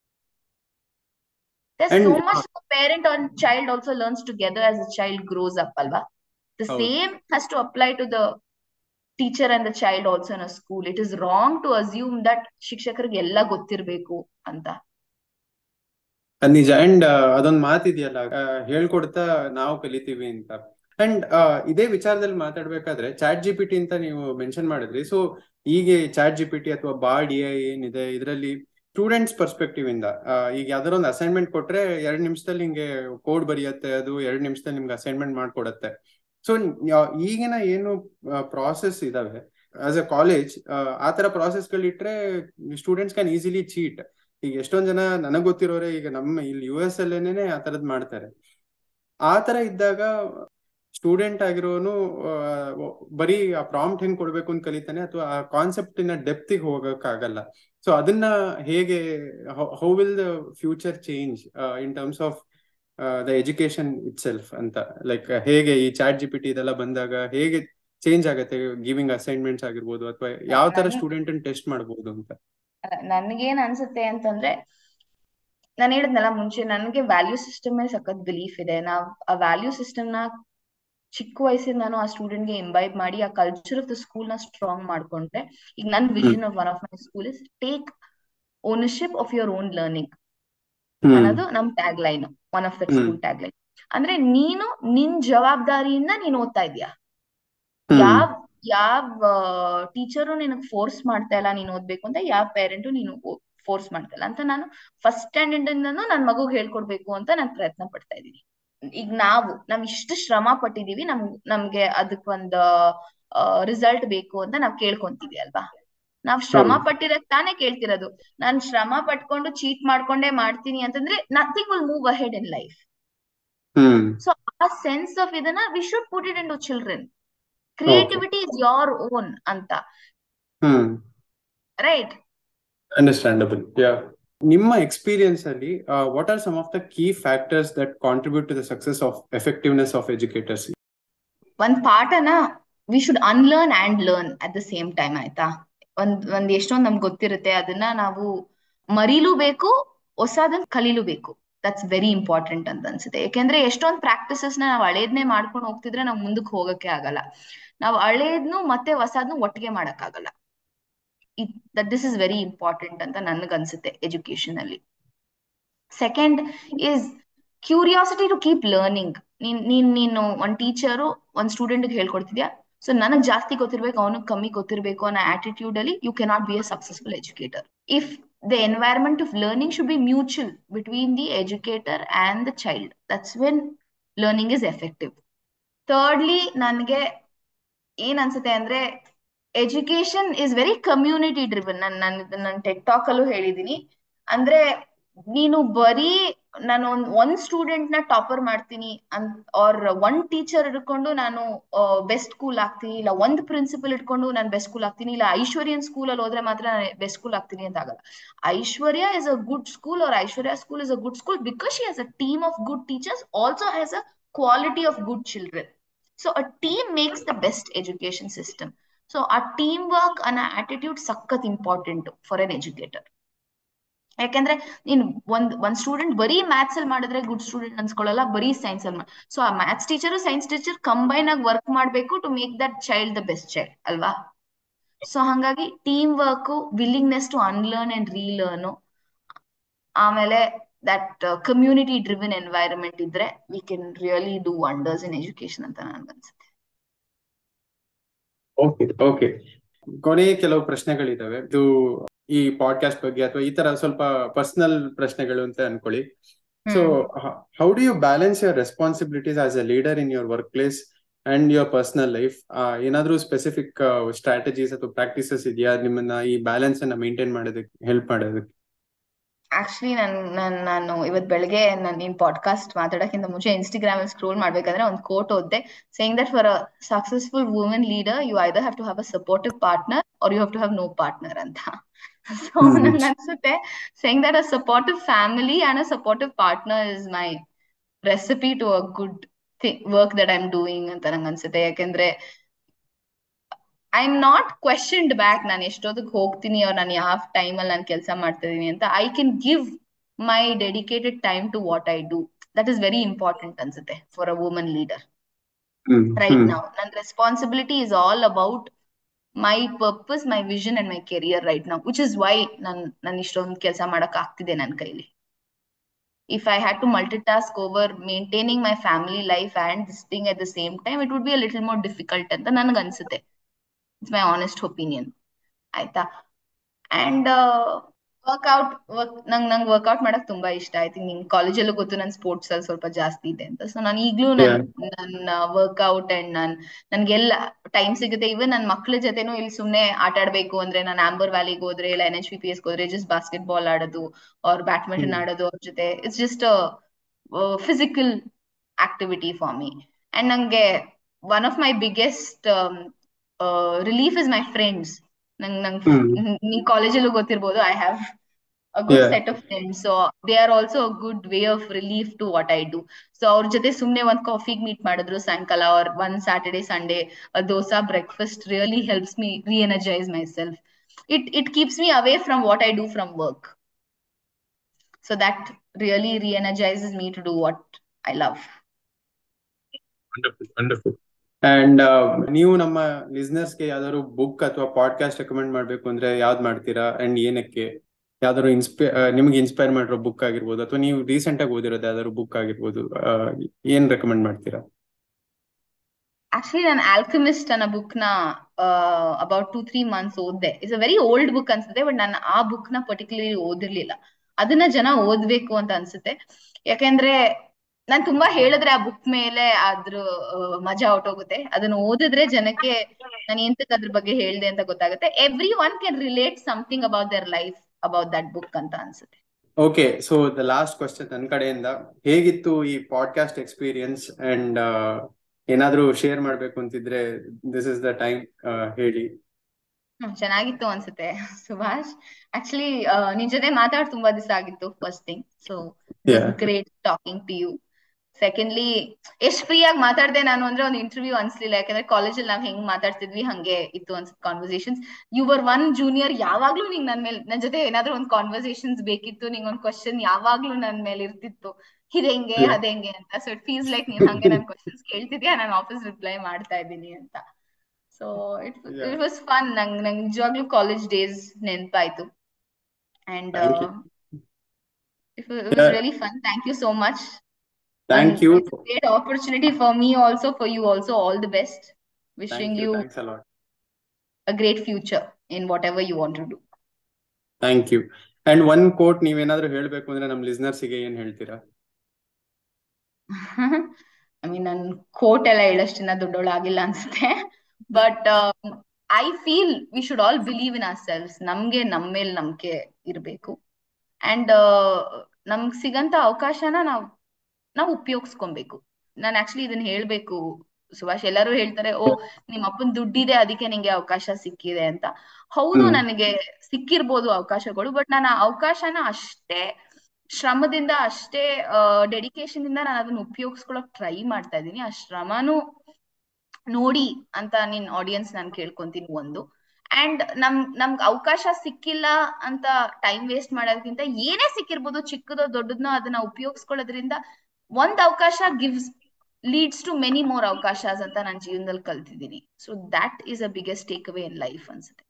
There's And- so much the parent and child also learns together as the child grows up, alva. The ಹೌದು. same has to apply to the teacher and the child also in a school. It is wrong to assume that ಶಿಕ್ಷಕರಿಗೆ ಎಲ್ಲ ಗೊತ್ತಿರ್ಬೇಕು ಅಂತ. ಅದ್ ನಿಜ and ಅದೊಂದ್ ಮಾತಿದೆಯಲ್ಲ ಆ, ಹೇಳ್ಕೊಡ್ತಾ ನಾವು ಕಲಿತೀವಿ ಅಂತ ಅಂಡ್ ಇದೇ ವಿಚಾರದಲ್ಲಿ ಮಾತಾಡ್ಬೇಕಾದ್ರೆ ಚಾಟ್ ಜಿ ಪಿ ಟಿ ಅಂತ ನೀವು ಮೆನ್ಷನ್ ಮಾಡಿದ್ರಿ ಸೊ ಈಗ ಚಾಟ್ ಜಿ ಪಿ ಟಿ ಅಥವಾ ಬಾಡ್ ಎ ಏನಿದೆ ಇದರಲ್ಲಿ ಸ್ಟೂಡೆಂಟ್ಸ್ ಪರ್ಸ್ಪೆಕ್ಟಿವ್ ಇಂದ ಆ, ಈಗ ಯಾವ್ದಾರ ಒಂದು ಅಸೈನ್ಮೆಂಟ್ ಕೊಟ್ರೆ ಎರಡ್ ನಿಮಿಷದಲ್ಲಿ ಹಿಂಗೆ ಕೋಡ್ ಬರೆಯುತ್ತೆ ಅದು ಎರಡ್ ನಿಮಿಷದಲ್ಲಿ ನಿಮ್ಗೆ ಅಸೈನ್ಮೆಂಟ್ ಮಾಡ್ಕೊಡತ್ತೆ ಸೊ ಈಗಿನ ಏನು ಪ್ರಾಸೆಸ್ ಇದಾವೆ ಆಸ್ ಅ ಕಾಲೇಜ್ ಆ ತರ ಪ್ರಾಸೆಸ್ಗಳಿಟ್ರೆ ಸ್ಟೂಡೆಂಟ್ಸ್ ಕ್ಯಾನ್ ಈಸಿಲಿ ಚೀಟ್ ಈಗ ಎಷ್ಟೊಂದ್ ಜನ ನನಗ್ ಗೊತ್ತಿರೋರೆ ಈಗ ನಮ್ಮ ಇಲ್ಲಿ ಯು ಎಸ್ ಅಲ್ಲೇನೆ ಆ ತರದ್ ಮಾಡ್ತಾರೆ ಆ ತರ ಇದ್ದಾಗ ಸ್ಟೂಡೆಂಟ್ ಆಗಿರೋನು ಆ, ಬರೀ ಆ ಪ್ರಾಂಪ್ಟ್ ಹೆಂಗ್ ಕೊಡ್ಬೇಕು ಅಂತ ಕಲಿತಾನೆ ಅಥವಾ ಆ ಕಾನ್ಸೆಪ್ಟ್ ನ ಡೆಪ್ತ್ ಹೋಗಕ್ ಆಗಲ್ಲ ಸೊ ಅದನ್ನ ಹೇಗೆ how will the future change in terms of the education itself ಅಂತ ಲೈಕ್ ಹೇಗೆ ಈ ಚಾಟ್ ಜಿ ಪಿ ಟಿ ಇದೆಲ್ಲ ಬಂದಾಗ ಹೇಗೆ ಚೇಂಜ್ ಆಗತ್ತೆ ಗಿವಿಂಗ್ ಅಸೈನ್ಮೆಂಟ್ಸ್ ಆಗಿರ್ಬೋದು ಅಥವಾ ಯಾವ ತರ ನಾನು- ಸ್ಟೂಡೆಂಟ್ ಟೆಸ್ಟ್ ಮಾಡಬಹುದು ಅಂತ ನನ್ಗೇನ್ ಅನ್ಸುತ್ತೆ ಅಂತಂದ್ರೆ ನಾನು ಹೇಳಿದ್ನಲ್ಲ ಮುಂಚೆ ನನ್ಗೆ ವ್ಯಾಲ್ಯೂ ಸಿಸ್ಟಮ್ ಮೇಲೆ ಸಖತ್ ಬಿಲೀಫ್ ಇದೆ ನಾವ್ ಆ ವ್ಯಾಲ್ಯೂ ಸಿಸ್ಟಮ್ ನ ಚಿಕ್ಕ ವಯಸ್ಸಿಂದ ನಾನು ಆ ಸ್ಟೂಡೆಂಟ್ ಗೆ ಇಂಬೈಬ್ ಮಾಡಿ ಆ ಕಲ್ಚರ್ ಆಫ್ ದ ಸ್ಕೂಲ್ ನ ಸ್ಟ್ರಾಂಗ್ ಮಾಡ್ಕೊಂಡ್ರೆ ಈಗ ನನ್ vision of one of my school is take ownership of your own learning hmm ಅನ್ನೋದು ನಮ್ tagline one of the hmm. School tagline ಅಂದ್ರೆ ನೀನು ನಿನ್ ಜವಾಬ್ದಾರಿಯಿಂದ ನೀನ್ ಓದ್ತಾ ಇದೀಯಾ ಹ್ಮ್ ಯಾವ ಯಾವ ಟೀಚರು ನಿನಗ್ ಫೋರ್ಸ್ ಮಾಡ್ತಾ ಇಲ್ಲ ನೀನ್ ಓದ್ಬೇಕು ಅಂತ ಯಾವ ಪೇರೆಂಟು ನೀನು ಫೋರ್ಸ್ ಮಾಡ್ತಾ ಇಲ್ಲ ಅಂತ ನಾನು ಫಸ್ಟ್ ಸ್ಟ್ಯಾಂಡರ್ಡ್ ಇಂದನೂ ನನ್ ಮಗುಗ್ ಹೇಳ್ಕೊಡ್ಬೇಕು ಅಂತ ನಾನು ಪ್ರಯತ್ನ ಪಡ್ತಾ ಇದೀನಿ ಈಗ ನಾವು ನಾವ್ ಇಷ್ಟು ಶ್ರಮ ಪಟ್ಟಿದೀವಿ ನಮ್ ನಮ್ಗೆ ಅದಕ್ ಒಂದ್ ರಿಸಲ್ಟ್ ಬೇಕು ಅಂತ ನಾವ್ ಕೇಳ್ಕೊಂತೀವಿ ಅಲ್ವಾ ನಾವ್ ಶ್ರಮ ಹೌದು. ಪಟ್ಟಿರಕ್ ತಾನೇ ಕೇಳ್ತಿರೋದು ನಾನ್ ಶ್ರಮ ಪಟ್ಕೊಂಡು ಚೀಟ್ ಮಾಡ್ಕೊಂಡೇ ಮಾಡ್ತೀನಿ ಅಂತಂದ್ರೆ nothing will move ahead in life hmm so ಆ ಸೆನ್ಸ್ ಆಫ್ ಇದನ್ನ we should put it into children creativity is your own ಅಂತ ಹ್ಮ್ ರೈಟ್ ಅಂಡರ್ಸ್ಟ್ಯಾಂಡಬಲ್ ಯಾ ನಿಮ್ಮ ಎಕ್ಸ್ಪೀರಿಯನ್ಸ್ ಅಲ್ಲಿ what are some of the key factors that contribute to the success of effectiveness of educators ಒಂದ್ ಪಾಠನ we should unlearn and learn at the same time ಆಯ್ತಾ ಒಂದ್ ಒಂದ್ ಎಷ್ಟೊಂದ್ ನಮ್ಗೆ ಗೊತ್ತಿರುತ್ತೆ ಅದನ್ನ ನಾವು ಮರೀಲೂ ಬೇಕು ಹೊಸದನ್ನ ಕಲೀಲೂ ಬೇಕು ದಟ್ಸ್ ವೆರಿ ಇಂಪಾರ್ಟೆಂಟ್ ಅಂತ ಅನ್ಸುತ್ತೆ ಯಾಕೆಂದ್ರೆ ಎಷ್ಟೊಂದ್ ಪ್ರಾಕ್ಟೀಸಸ್ ನ ನಾವು ಹಳೇದ್ನೇ ಮಾಡ್ಕೊಂಡು ಹೋಗ್ತಿದ್ರೆ ನಾವು ಮುಂದಕ್ಕೆ ಹೋಗಕ್ಕೆ ಆಗಲ್ಲ ನಾವು ಹಳೇದ್ನು ಮತ್ತೆ ಹೊಸದ್ನು ಒಟ್ಟಿಗೆ ಮಾಡಕ್ ಆಗಲ್ಲ that this is very important ಅಂತ ನನ್ಗ್ ಅನ್ಸುತ್ತೆ ಎಜುಕೇಶನ್ ಅಲ್ಲಿ second is curiosity to keep learning ನೀನ್ ನೀನ್ ನೀನು ಒಂದ್ ಟೀಚರು ಒಂದ್ ಸ್ಟೂಡೆಂಟ್ ಹೇಳ್ಕೊಡ್ತಿದ್ಯಾ ಸೊ ನನಗ್ ಜಾಸ್ತಿ ಗೊತ್ತಿರ್ಬೇಕು ಅವನಿಗೆ ಕಮ್ಮಿ ಗೊತ್ತಿರ್ಬೇಕು ಅನ್ನೋ ಆಟಿಟ್ಯೂಡ್ ಅಲ್ಲಿ you cannot be a successful educator if the environment of learning should be mutual between the educator and the child that's when learning is effective thirdly ನನಗೆ ಏನ್ ಅನ್ಸುತ್ತೆ ಅಂದ್ರೆ education is very community driven ನಾನು ನಾನು ನನ್ನ tech talk ಅಲ್ಲೂ ಹೇಳಿದೀನಿ ಅಂದ್ರೆ ನೀನು ಬರೀ ನಾನು ಒಂದ್ ಒಂದ್ ಸ್ಟೂಡೆಂಟ್ ನ ಟಾಪರ್ ಮಾಡ್ತೀನಿ ಅಂತ ಆರ್ ಒಂದ್ ಟೀಚರ್ ಇಟ್ಕೊಂಡು ನಾನು ಬೆಸ್ಟ್ ಸ್ಕೂಲ್ ಆಗ್ತೀನಿ ಇಲ್ಲ ಒಂದ್ ಪ್ರಿನ್ಸಿಪಲ್ ಇಟ್ಕೊಂಡು ನಾನು ಬೆಸ್ಟ್ ಸ್ಕೂಲ್ ಆಗ್ತೀನಿ ಇಲ್ಲ ಐಶ್ವರ್ಯನ್ ಸ್ಕೂಲ್ ಅಲ್ಲಿ ಹೋದ್ರೆ ಮಾತ್ರ ನಾನು ಬೆಸ್ಟ್ ಸ್ಕೂಲ್ ಆಗ್ತೀನಿ ಅಂತ ಆಗಲ್ಲ Aishwarya is a good school or Aishwarya school is a good school because she has a team of good teachers also has a quality of good children so a team makes the best education system so ಆ team work ಅನ್ನೋ attitude ಸಖತ್ important for an educator ಯಾಕಂದ್ರೆ ನೀನ್ ಒಂದ್ ಒಂದ್ student ಬರೀ maths ಅಲ್ಲಿ ಮಾಡಿದ್ರೆ ಗುಡ್ ಸ್ಟೂಡೆಂಟ್ ಅನ್ಸ್ಕೊಳ್ಳಲ್ಲ ಬರೀ ಸೈನ್ಸ್ ಅಲ್ಲಿ ಸೊ ಆ maths teacher science teacher combine ಆಗಿ ವರ್ಕ್ ಮಾಡ್ಬೇಕು to make that child the best child ಅಲ್ವಾ ಸೊ ಹಂಗಾಗಿ team work willingness to unlearn and relearn ಆಮೇಲೆ ದಟ್ ಕಮ್ಯುನಿಟಿ ಡ್ರಿವನ್ ಎನ್ವೈರನ್ಮೆಂಟ್ ಇದ್ರೆ we can really do wonders in education ಅಂತ ನನ್ಗನ್ಸುತ್ತೆ okay okay ಕೊನೆ ಕೆಲವು ಪ್ರಶ್ನೆಗಳಿದಾವೆ ಇದು ಈ ಪಾಡ್ಕಾಸ್ಟ್ ಬಗ್ಗೆ ಅಥವಾ ಈ ತರ ಸ್ವಲ್ಪ ಪರ್ಸನಲ್ ಪ್ರಶ್ನೆಗಳು ಅಂತ ಅನ್ಕೊಳ್ಳಿ so how do you balance your responsibilities as a leader in your workplace and your personal life ಏನಾದ್ರೂ ಸ್ಪೆಸಿಫಿಕ್ ಸ್ಟ್ರಾಟಜೀಸ್ ಅಥವಾ ಪ್ರಾಕ್ಟೀಸಸ್ ಇದೆಯಾ ನಿಮ್ಮನ್ನ ಈ ಬ್ಯಾಲೆನ್ಸ್ ಅನ್ನ ಮೇಂಟೈನ್ ಮಾಡೋದಕ್ಕೆ ಹೆಲ್ಪ್ ಮಾಡೋದಕ್ಕೆ ಆಕ್ಚುಲಿ ನನ್ ನನ್ ನಾನು ಇವತ್ ಬೆಳಗ್ಗೆ ನಾನು ನಿನ್ ಪಾಡ್ಕಾಸ್ಟ್ ಮಾತಾಡಕ್ಕಿಂತ ಮುಂಚೆ ಇನ್ಸ್ಟಾಗ್ರಾಮ್ ಅಲ್ಲಿ ಸ್ಕ್ರೋಲ್ ಮಾಡ್ಬೇಕಾದ್ರೆ ಒಂದು ಕೋಟ್ ಓದ್ದೆ saying that for a successful women leader you either have to have a supportive partner or you have to have no partner ಅಂತ ಸೊ ನನ್ಗೆ ಅನ್ಸುತ್ತೆ saying that a supportive family and a supportive partner is my recipe to a good work that I am doing ಅಂತ ನಂಗೆ ಅನ್ಸುತ್ತೆ ಯಾಕೆಂದ್ರೆ I am not questioned back ನಾನು ಎಷ್ಟೊತ್ತಿಗೆ ಹೋಗ್ತೀನಿ ಅವ್ರು ನಾನು ಯಾವ ಟೈಮ್ ಅಲ್ಲಿ ನಾನು ಕೆಲಸ ಮಾಡ್ತಾ ಇದೀನಿ ಅಂತ I can give my dedicated time to what I do that is very important ಅನ್ಸುತ್ತೆ for a woman leader right ನಾವು ನನ್ನ responsibility is all about my purpose my vision and my career right ನಾವು which is why ನನ್ ನಾನು ಇಷ್ಟೊಂದು ಕೆಲಸ ಮಾಡಕ್ ಆಗ್ತಿದೆ ನನ್ನ ಕೈಲಿ if I had to multitask over maintaining my family life and this thing at the same time, it would be a little more difficult ಅಂತ ನನಗೆ ಅನ್ಸುತ್ತೆ ಇಟ್ಸ್ ಮೈ ಆನೆಸ್ಟ್ ಒಪಿನಿಯನ್ ಆಯ್ತಾ ಅಂಡ್ ವರ್ಕ್ಔಟ್ ವರ್ಕ್ ನಂಗೆ ನಂಗೆ workout ಮಾಡಕ್ ತುಂಬಾ ಇಷ್ಟ I think ನಿಂಗೆ ಕಾಲೇಜಲ್ಲೂ ಗೊತ್ತು ನನ್ ಸ್ಪೋರ್ಟ್ಸ್ ಅಲ್ಲಿ ಸ್ವಲ್ಪ ಜಾಸ್ತಿ ಇದೆ ಅಂತ ಸೊ ನಾನು ಈಗ್ಲೂ ನನ್ ನನ್ನ ವರ್ಕ್ಔಟ್ ಅಂಡ್ ನನ್ ನನ್ಗೆಲ್ಲ ಟೈಮ್ ಸಿಗುತ್ತೆ ಇವನ್ ನನ್ನ ಮಕ್ಳ ಜೊತೆನೂ ಇಲ್ಲಿ ಸುಮ್ನೆ ಆಟ ಆಡ್ಬೇಕು ಅಂದ್ರೆ ನಾನು ಆಂಬರ್ ವ್ಯಾಲಿಗೆ ಹೋದ್ರೆ ಇಲ್ಲ N H P P S ಹೋದ್ರೆ ಜಸ್ಟ್ ಬಾಸ್ಕೆಟ್ ಬಾಲ್ ಆಡೋದು ಅವ್ರ ಬ್ಯಾಡ್ಮಿಂಟನ್ ಆಡೋದು ಅವ್ರ ಜೊತೆ it's just physical activity for me and ನಂಗೆ one of my biggest relief is my friends ನಂಗ್ ನಂಗ್ ನಿಂಗ್ ಕಾಲೇಜಲ್ಲೂ ಗೊತ್ತಿರ್ಬೋದು I have a good Yeah. set of friends so they are also a good way of relief to what I do so ಅವ್ರ ಜೊತೆ ಸುಮ್ನೆ ಒಂದ್ ಕಾಫಿಗ್ ಮೀಟ್ ಮಾಡಿದ್ರು ಸಾಯಂಕಾಲ or one Saturday Sunday a dosa breakfast really helps me re-energize myself it it keeps me away from what I do from work so that really re-energizes me to do what I love wonderful wonderful and ನೀವು ನಮ್ಮ ಲಿಸ್ನರ್ಸ್ಗೆ ಯಾವ್ದಾದ್ರು book ಅಥವಾ podcast recommend ಮಾಡ್ಬೇಕು ಅಂದ್ರೆ ಯಾವ್ದು ಮಾಡ್ತೀರಾ and ಏನಕ್ಕೆ ಯಾವ್ದಾದ್ರು ಇನ್ಸ್ಪೈ ನಿಮ್ಗೆ ಇನ್ಸ್ಪೈರ್ ಮಾಡಿರೋ ಬುಕ್ ಆಗಿರ್ಬೋದು ಅಥವಾ ನೀವು ರೀಸೆಂಟ್ ಆಗಿ ಓದಿರೋದು ಯಾವ್ದಾದ್ರು ಬುಕ್ ಆಗಿರ್ಬೋದು ಆ, ಏನ್ ರೆಕಮೆಂಡ್ ಮಾಡ್ತೀರಾ ಆಕ್ಚುಲಿ ನಾನು ಆಲ್ಕಮಿಸ್ಟ್ ಅನ್ನೋ ಬುಕ್ ನ ಅಬೌಟ್ ಟೂ ತ್ರೀ ಮಂತ್ಸ್ ಓದ್ದೆ it's a very old book ಅನ್ಸುತ್ತೆ ಬಟ್ ನಾನು ಆ ಬುಕ್ ನ ಪರ್ಟಿಕ್ಯುಲರ್ಲಿ ಓದಿರ್ಲಿಲ್ಲ ಅದನ್ನ ಜನ ಓದ್ಬೇಕು ಅಂತ ಅನ್ಸುತ್ತೆ ಯಾಕೆಂದ್ರೆ ನಾನ್ ತುಂಬಾ ಹೇಳಿದ್ರೆ ಆ ಬುಕ್ ಮೇಲೆ ಅದ್ರ ಆ, ಮಜಾ ಹೊಟ್ಟೋಗುತ್ತೆ ಅದನ್ನ ಓದಿದ್ರೆ ಜನಕ್ಕೆ ನಾನು ಎಂತಕ್ ಅದ್ರ ಬಗ್ಗೆ ಹೇಳ್ದೆ ಅಂತ ಗೊತ್ತಾಗುತ್ತೆ everyone can relate something about their life about that book ಅಂತ ಅನ್ಸುತ್ತೆ okay so the last question ನನ್ನ ಕಡೆಯಿಂದ ಹೇಗಿತ್ತು ಈ ಪಾಡ್ಕಾಸ್ಟ್ ಎಕ್ಸ್ಪೀರಿಯನ್ಸ್ ಅಂಡ್ ಏನಾದ್ರೂ ಶೇರ್ ಮಾಡ್ಬೇಕು ಅಂತಿದ್ರೆ ದಿಸ್ ಇಸ್ ದ ಟೈಮ್ ಹೇಳಿ ಹ್ಮ್ ಚೆನ್ನಾಗಿತ್ತು ಅನ್ಸುತ್ತೆ ಸುಭಾಷ್ ಆಕ್ಚುಲಿ ನಿನ್ ಜೊತೆ ಮಾತಾಡ್ ತುಂಬಾ ದಿವಸ ಆಗಿತ್ತು first thing so Yeah. Great talking to you secondly ಎಷ್ಟ್ ಫ್ರೀ ಆಗಿ ಮಾತಾಡ್ದೆ ನಾನು ಅಂದ್ರೆ ಒಂದು ಇಂಟರ್ವ್ಯೂ ಅನ್ಸ್ಲಿಲ್ಲ ಯಾಕಂದ್ರೆ ಕಾಲೇಜಲ್ಲಿ ನಾವ್ ಹೆಂಗ್ ಮಾತಾಡ್ತಿದ್ವಿ ಹಂಗೆ ಇತ್ತು ಅನ್ಸುತ್ತೆ conversations you were one junior ಯಾವಾಗ್ಲೂ ನಿಂಗ್ ನನ್ ಮೇಲೆ ನನ್ ಜೊತೆ ಏನಾದ್ರೂ ಒಂದ್ ಕಾನ್ವರ್ಸೇಷನ್ಸ್ ಬೇಕಿತ್ತು ನಿಂಗ್ ಒಂದ್ ಕ್ವಶನ್ ಯಾವಾಗ್ಲೂ ನನ್ ಮೇಲೆ ಇರ್ತಿತ್ತು ಇದ್ ಹೆಂಗೆ Yeah. ಅದ್ ಹೆಂಗೆ ಅಂತ ಸೊ ಇಟ್ ಫೀಲ್ಸ್ ಲೈಕ್ ನೀನ್ ಹಂಗೆ ನನ್ ಕ್ವಶನ್ಸ್ ಕೇಳ್ತಿದ್ಯಾ ನಾನು ಆಫೀಸ್ ರಿಪ್ಲೈ ಮಾಡ್ತಾ ಇದ್ದೀನಿ ಅಂತ so it Yeah. It was fun ನಂಗ್ ನಂಗ್ ನಿಜವಾಗ್ಲೂ ಕಾಲೇಜ್ ಡೇಸ್ ನೆನ್ಪಾಯ್ತು and Thank you. it was, it was Yeah. really fun thank you so much thank and you it's a great opportunity for me also for you also all the best wishing thank you you thanks a lot a great future in whatever you want to do. Thank you and one quote ನೀವೇನಾದ್ರೂ ಹೇಳ್ಬೇಕು ಅಂದ್ರೆ ನಮ್ಮ ಲಿಸ್ನರ್ಸಿಗೆ ಏನ್ ಹೇಳ್ತೀರಾ I mean ನನ್ coat ಎಲ್ಲ ಹೇಳಷ್ಟಿನ ದೊಡ್ಡೋಳಾಗಿಲ್ಲ ಅನ್ಸುತ್ತೆ but I feel we should all believe in ourselves ನಮ್ಗೆ ನಮ್ಮ ಮೇಲೆ ನಂಬಿಕೆ ಇರಬೇಕು ಅಂಡ್ ನಮ್ಗ್ ಸಿಗಂತ ಅವಕಾಶನ ನಾವ್ ನಾವ್ ಉಪಯೋಗಿಸ್ಕೊಬೇಕು ನಾನು ಆಕ್ಚುಲಿ ಇದನ್ನ ಹೇಳ್ಬೇಕು ಸುಭಾಷ್ ಎಲ್ಲರೂ ಹೇಳ್ತಾರೆ ಓ ನಿಮ್ ಅಪ್ಪನ್ ದುಡ್ಡಿದೆ ಅದಕ್ಕೆ ನಿಂಗೆ ಅವಕಾಶ ಸಿಕ್ಕಿದೆ ಅಂತ ಹೌದು ಹ್ಮ್. ನನಗೆ ಸಿಕ್ಕಿರ್ಬೋದು ಅವಕಾಶಗಳು ಬಟ್ ನಾನು ಆ ಅವಕಾಶನ ಅಷ್ಟೇ ಶ್ರಮದಿಂದ ಅಷ್ಟೇ ಡೆಡಿಕೇಶನ್ ಇಂದ ನಾನು ಅದನ್ನ ಉಪಯೋಗಿಸ್ಕೊಳಕ್ ಟ್ರೈ ಮಾಡ್ತಾ ಇದ್ದೀನಿ ಆ ಶ್ರಮನು ನೋಡಿ ಅಂತ ನಿನ್ ಆಡಿಯನ್ಸ್ ನಾನು ಕೇಳ್ಕೊಂತೀನಿ ಒಂದು ಅಂಡ್ ನಮ್ ನಮ್ಗ್ ಅವಕಾಶ ಸಿಕ್ಕಿಲ್ಲ ಅಂತ ಟೈಮ್ ವೇಸ್ಟ್ ಮಾಡೋದಕ್ಕಿಂತ ಏನೇ ಸಿಕ್ಕಿರ್ಬೋದು ಚಿಕ್ಕದೋ ದೊಡ್ಡದನೋ ಅದನ್ನ ಉಪಯೋಗಿಸ್ಕೊಳ್ಳೋದ್ರಿಂದ ಒಂದ್ ಅವಕಾಶ gives leads to many more ಅವಕಾಶಸ್ ಅಂತ ನಾನು ಜೀವನದಲ್ಲಿ ಕಲ್ತಿದ್ದೀನಿ so that is a biggest takeaway in life ಅನ್ಸುತ್ತೆ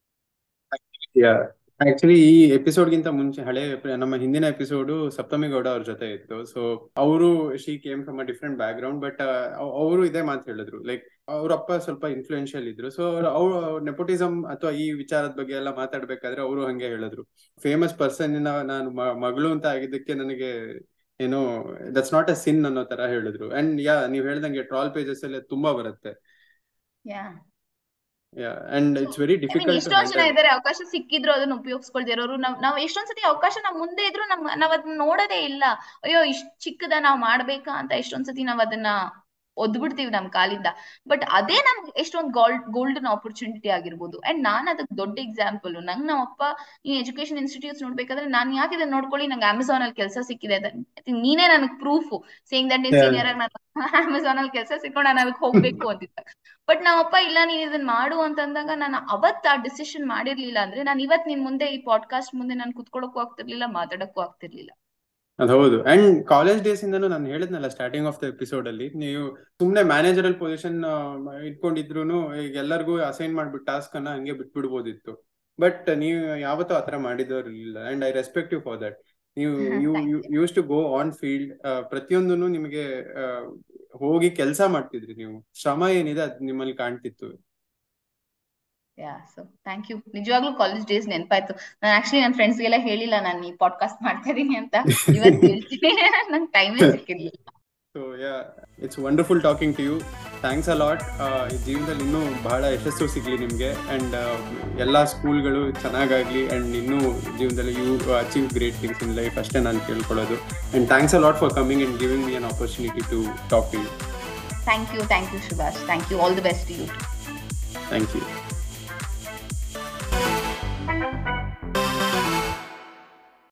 ಆಕ್ಚುಲಿ ಈ ಎಪಿಸೋಡ್ ಗಿಂತ ಮುಂಚೆ ಹಳೆ ಎಪಿ- ನಮ್ಮ ಹಿಂದಿನ ಎಪಿಸೋಡ್ ಸಪ್ತಮಿ ಗೌಡ ಅವ್ರ ಜೊತೆ ಇತ್ತು ಸೊ ಅವರು she came from a different background but ಅವರು ಇದೇ ಮಾತು ಹೇಳಿದ್ರು ಲೈಕ್ ಅವ್ರ ಅಪ್ಪ ಸ್ವಲ್ಪ ಇನ್ಫ್ಲೂಯೆನ್ಷಿಯಲ್ ಇದ್ರು ಸೊ ಅವ್ರು ನೆಪೋಟಿಸಮ್ ಅಥವಾ ಈ ವಿಚಾರದ ಬಗ್ಗೆ ಎಲ್ಲ ಮಾತಾಡ್ಬೇಕಾದ್ರೆ ಅವರು ಹಂಗೆ ಹೇಳಿದ್ರು ಫೇಮಸ್ ಪರ್ಸನ್ ನಾನು ಮ- ಮಗಳು ಅಂತ ಆಗಿದ್ದಕ್ಕೆ ನನಗೆ ಏನೋ ದಟ್ಸ್ ನಾಟ್ ಅ ಸಿನ್ ಅನ್ನೋ ತರ ಹೇಳಿದ್ರು ಅಂಡ್ ಯಾ ನೀವ್ ಹೇಳ್ದಂಗೆ ಟ್ರಾಲ್ ಪೇಜಸ್ ಎಲ್ಲ ತುಂಬಾ ಬರುತ್ತೆ yeah yeah and it's very I mean, difficult ಎಷ್ಟೊಂದ್ ಜನ ಇದಾರೆ ಅವಕಾಶ ಸಿಕ್ಕಿದ್ರು ಅದನ್ನ ಉಪಯೋಗಿಸ್ಕೊಳ್ದೇ ಇರೋರು ನಾವ್ ನಾವ್ ಎಷ್ಟೊಂದ್ ಸತಿ ಅವಕಾಶ ನಮ್ ಮುಂದೆ ಇದ್ರು ನಮ್ ನಾವ್ ಅದನ್ನ ನೋಡೋದೇ ಇಲ್ಲ ಅಯ್ಯೋ ಇಷ್ಟ್ ಚಿಕ್ಕದ ನಾವ್ ಮಾಡ್ಬೇಕಾ ಅಂತ ಎಷ್ಟೊಂದ್ ಸತಿ ನಾವ್ ಅದನ್ನ ಒದ್ಬಿಡ್ತೀವಿ ನಮ್ ಕಾಲಿಂದ ಬಟ್ ಅದೇ ನಮ್ಗೆ ಎಷ್ಟೊಂದ್ ಗೋಲ್ಡ್ ಗೋಲ್ಡನ್ ಆಪರ್ಚುನಿಟಿ ಆಗಿರ್ಬೋದು ಅಂಡ್ ನಾನ್ ಅದಕ್ಕೆ ದೊಡ್ಡ ಎಕ್ಸಾಂಪಲ್ ನಂಗ್ ನಮ್ಮಪ್ಪ ಈ ಎಜುಕೇಶನ್ ಇನ್ಸ್ಟಿಟ್ಯೂಟ್ಸ್ ನೋಡ್ಬೇಕಾದ್ರೆ ನಾನ್ ಯಾಕೆ ಇದನ್ನ ನೋಡ್ಕೊಳ್ಳಿ ನಂಗೆ ಅಮೆಝಾನ್ ಅಲ್ಲಿ ಕೆಲಸ ಸಿಕ್ಕಿದೆ ಅಂತ I think ನೀನೇ ನನಗ್ ಪ್ರೂಫ್ ಸೇಯಿಂಗ್ ದಟ್ ನೀನ್ Yeah. ಸೀನಿಯರ್ ಆಗಿ ನಾನು ಅಮೆಝಾನ್ ಅಲ್ಲಿ ಕೆಲಸ ಸಿಕ್ಕೊಂಡು ನಾನು ಅದಕ್ಕೆ ಹೋಗ್ಬೇಕು ಅಂತಿದ್ದ ಬಟ್ ನಮ್ಮಪ್ಪ ಇಲ್ಲ ನೀನ್ ಇದನ್ನ ಮಾಡು ಅಂತಂದಾಗ ನಾನು ಅವತ್ ಆ ಡಿಸಿಷನ್ ಮಾಡಿರ್ಲಿಲ್ಲ ಅಂದ್ರೆ ನಾನು ಇವತ್ ನಿನ್ ಮುಂದೆ ಈ ಪಾಡ್ಕಾಸ್ಟ್ ಮುಂದೆ ನಾನು ಕುತ್ಕೊಳ್ಳೋಕ್ಕೂ ಆಗ್ತಿರ್ಲಿಲ್ಲ ಮಾತಾಡಕ್ಕೂ ಆಗ್ತಿರ್ಲಿಲ್ಲ ಅದು ಹೌದು ಅಂಡ್ ಕಾಲೇಜ್ ಡೇಸ್ ಇಂದನೂ ನಾನು ಹೇಳಿದ್ನಲ್ಲ ಸ್ಟಾರ್ಟಿಂಗ್ ಆಫ್ ದ ಎಪಿಸೋಡ್ ಅಲ್ಲಿ ನೀವು ಸುಮ್ನೆ ಮ್ಯಾನೇಜರಲ್ ಪೊಸಿಷನ್ ಇಟ್ಕೊಂಡಿದ್ರು ಈಗ ಎಲ್ಲರಿಗೂ ಅಸೈನ್ ಮಾಡ್ಬಿಟ್ಟು ಟಾಸ್ಕ್ ಅನ್ನ ಹಂಗೆ ಬಿಟ್ಬಿಡ್ಬೋದಿತ್ತು ಬಟ್ ನೀವು ಯಾವತ್ತೂ ಆತರ ಮಾಡಿದವ್ರು ಇಲ್ಲ and I respect you for that ನೀವು you Thank you. Used to go on field ಪ್ರತಿಯೊಂದನ್ನು ನಿಮಗೆ ಆ, ಹೋಗಿ ಕೆಲಸ ಮಾಡ್ತಿದ್ರಿ ನೀವು ಶ್ರಮ ಏನಿದೆ ಅದ್ ನಿಮ್ಮಲ್ಲಿ ಕಾಣ್ತಿತ್ತು ಯಾ ಸೊ ಥ್ಯಾಂಕ್ ಯು ನಿಜವಾಗ್ಲೂ ಕಾಲೇಜ್ ಡೇಸ್ ನೆನಪಾಯ್ತು ನಾನು ಆಕ್ಚುಲಿ ನನ್ನ ಫ್ರೆಂಡ್ಸ್ ಗೆಲ್ಲ ಹೇಳಿಲ್ಲ ನಾನು ಈ ಪಾಡ್ಕಾಸ್ಟ್ ಮಾಡ್ತಾ ಇದೀನಿ ಅಂತ ಇವತ್ತು ಹೇಳ್ತೀನಿ ನಂಗೆ ಟೈಮೇ ಸಿಕ್ಕಿರ್ಲಿಲ್ಲ so yeah it's wonderful talking to you thanks a lot ಈ ಜೀವನದಲ್ಲಿ ಇನ್ನೂ ಬಹಳ ಯಶಸ್ಸು ಸಿಗಲಿ ನಿಮಗೆ ಆ್ಯಂಡ್ ಎಲ್ಲ ಸ್ಕೂಲ್ಗಳು ಚೆನ್ನಾಗಾಗಲಿ ಆ್ಯಂಡ್ ಇನ್ನೂ ಜೀವನದಲ್ಲಿ you achieve great things in life ಅಷ್ಟೇ ನಾನು ಕೇಳ್ಕೊಳ್ಳೋದು and thanks a lot for coming and giving me an opportunity to talk to you thank you thank you Subhash thank you all the best you thank you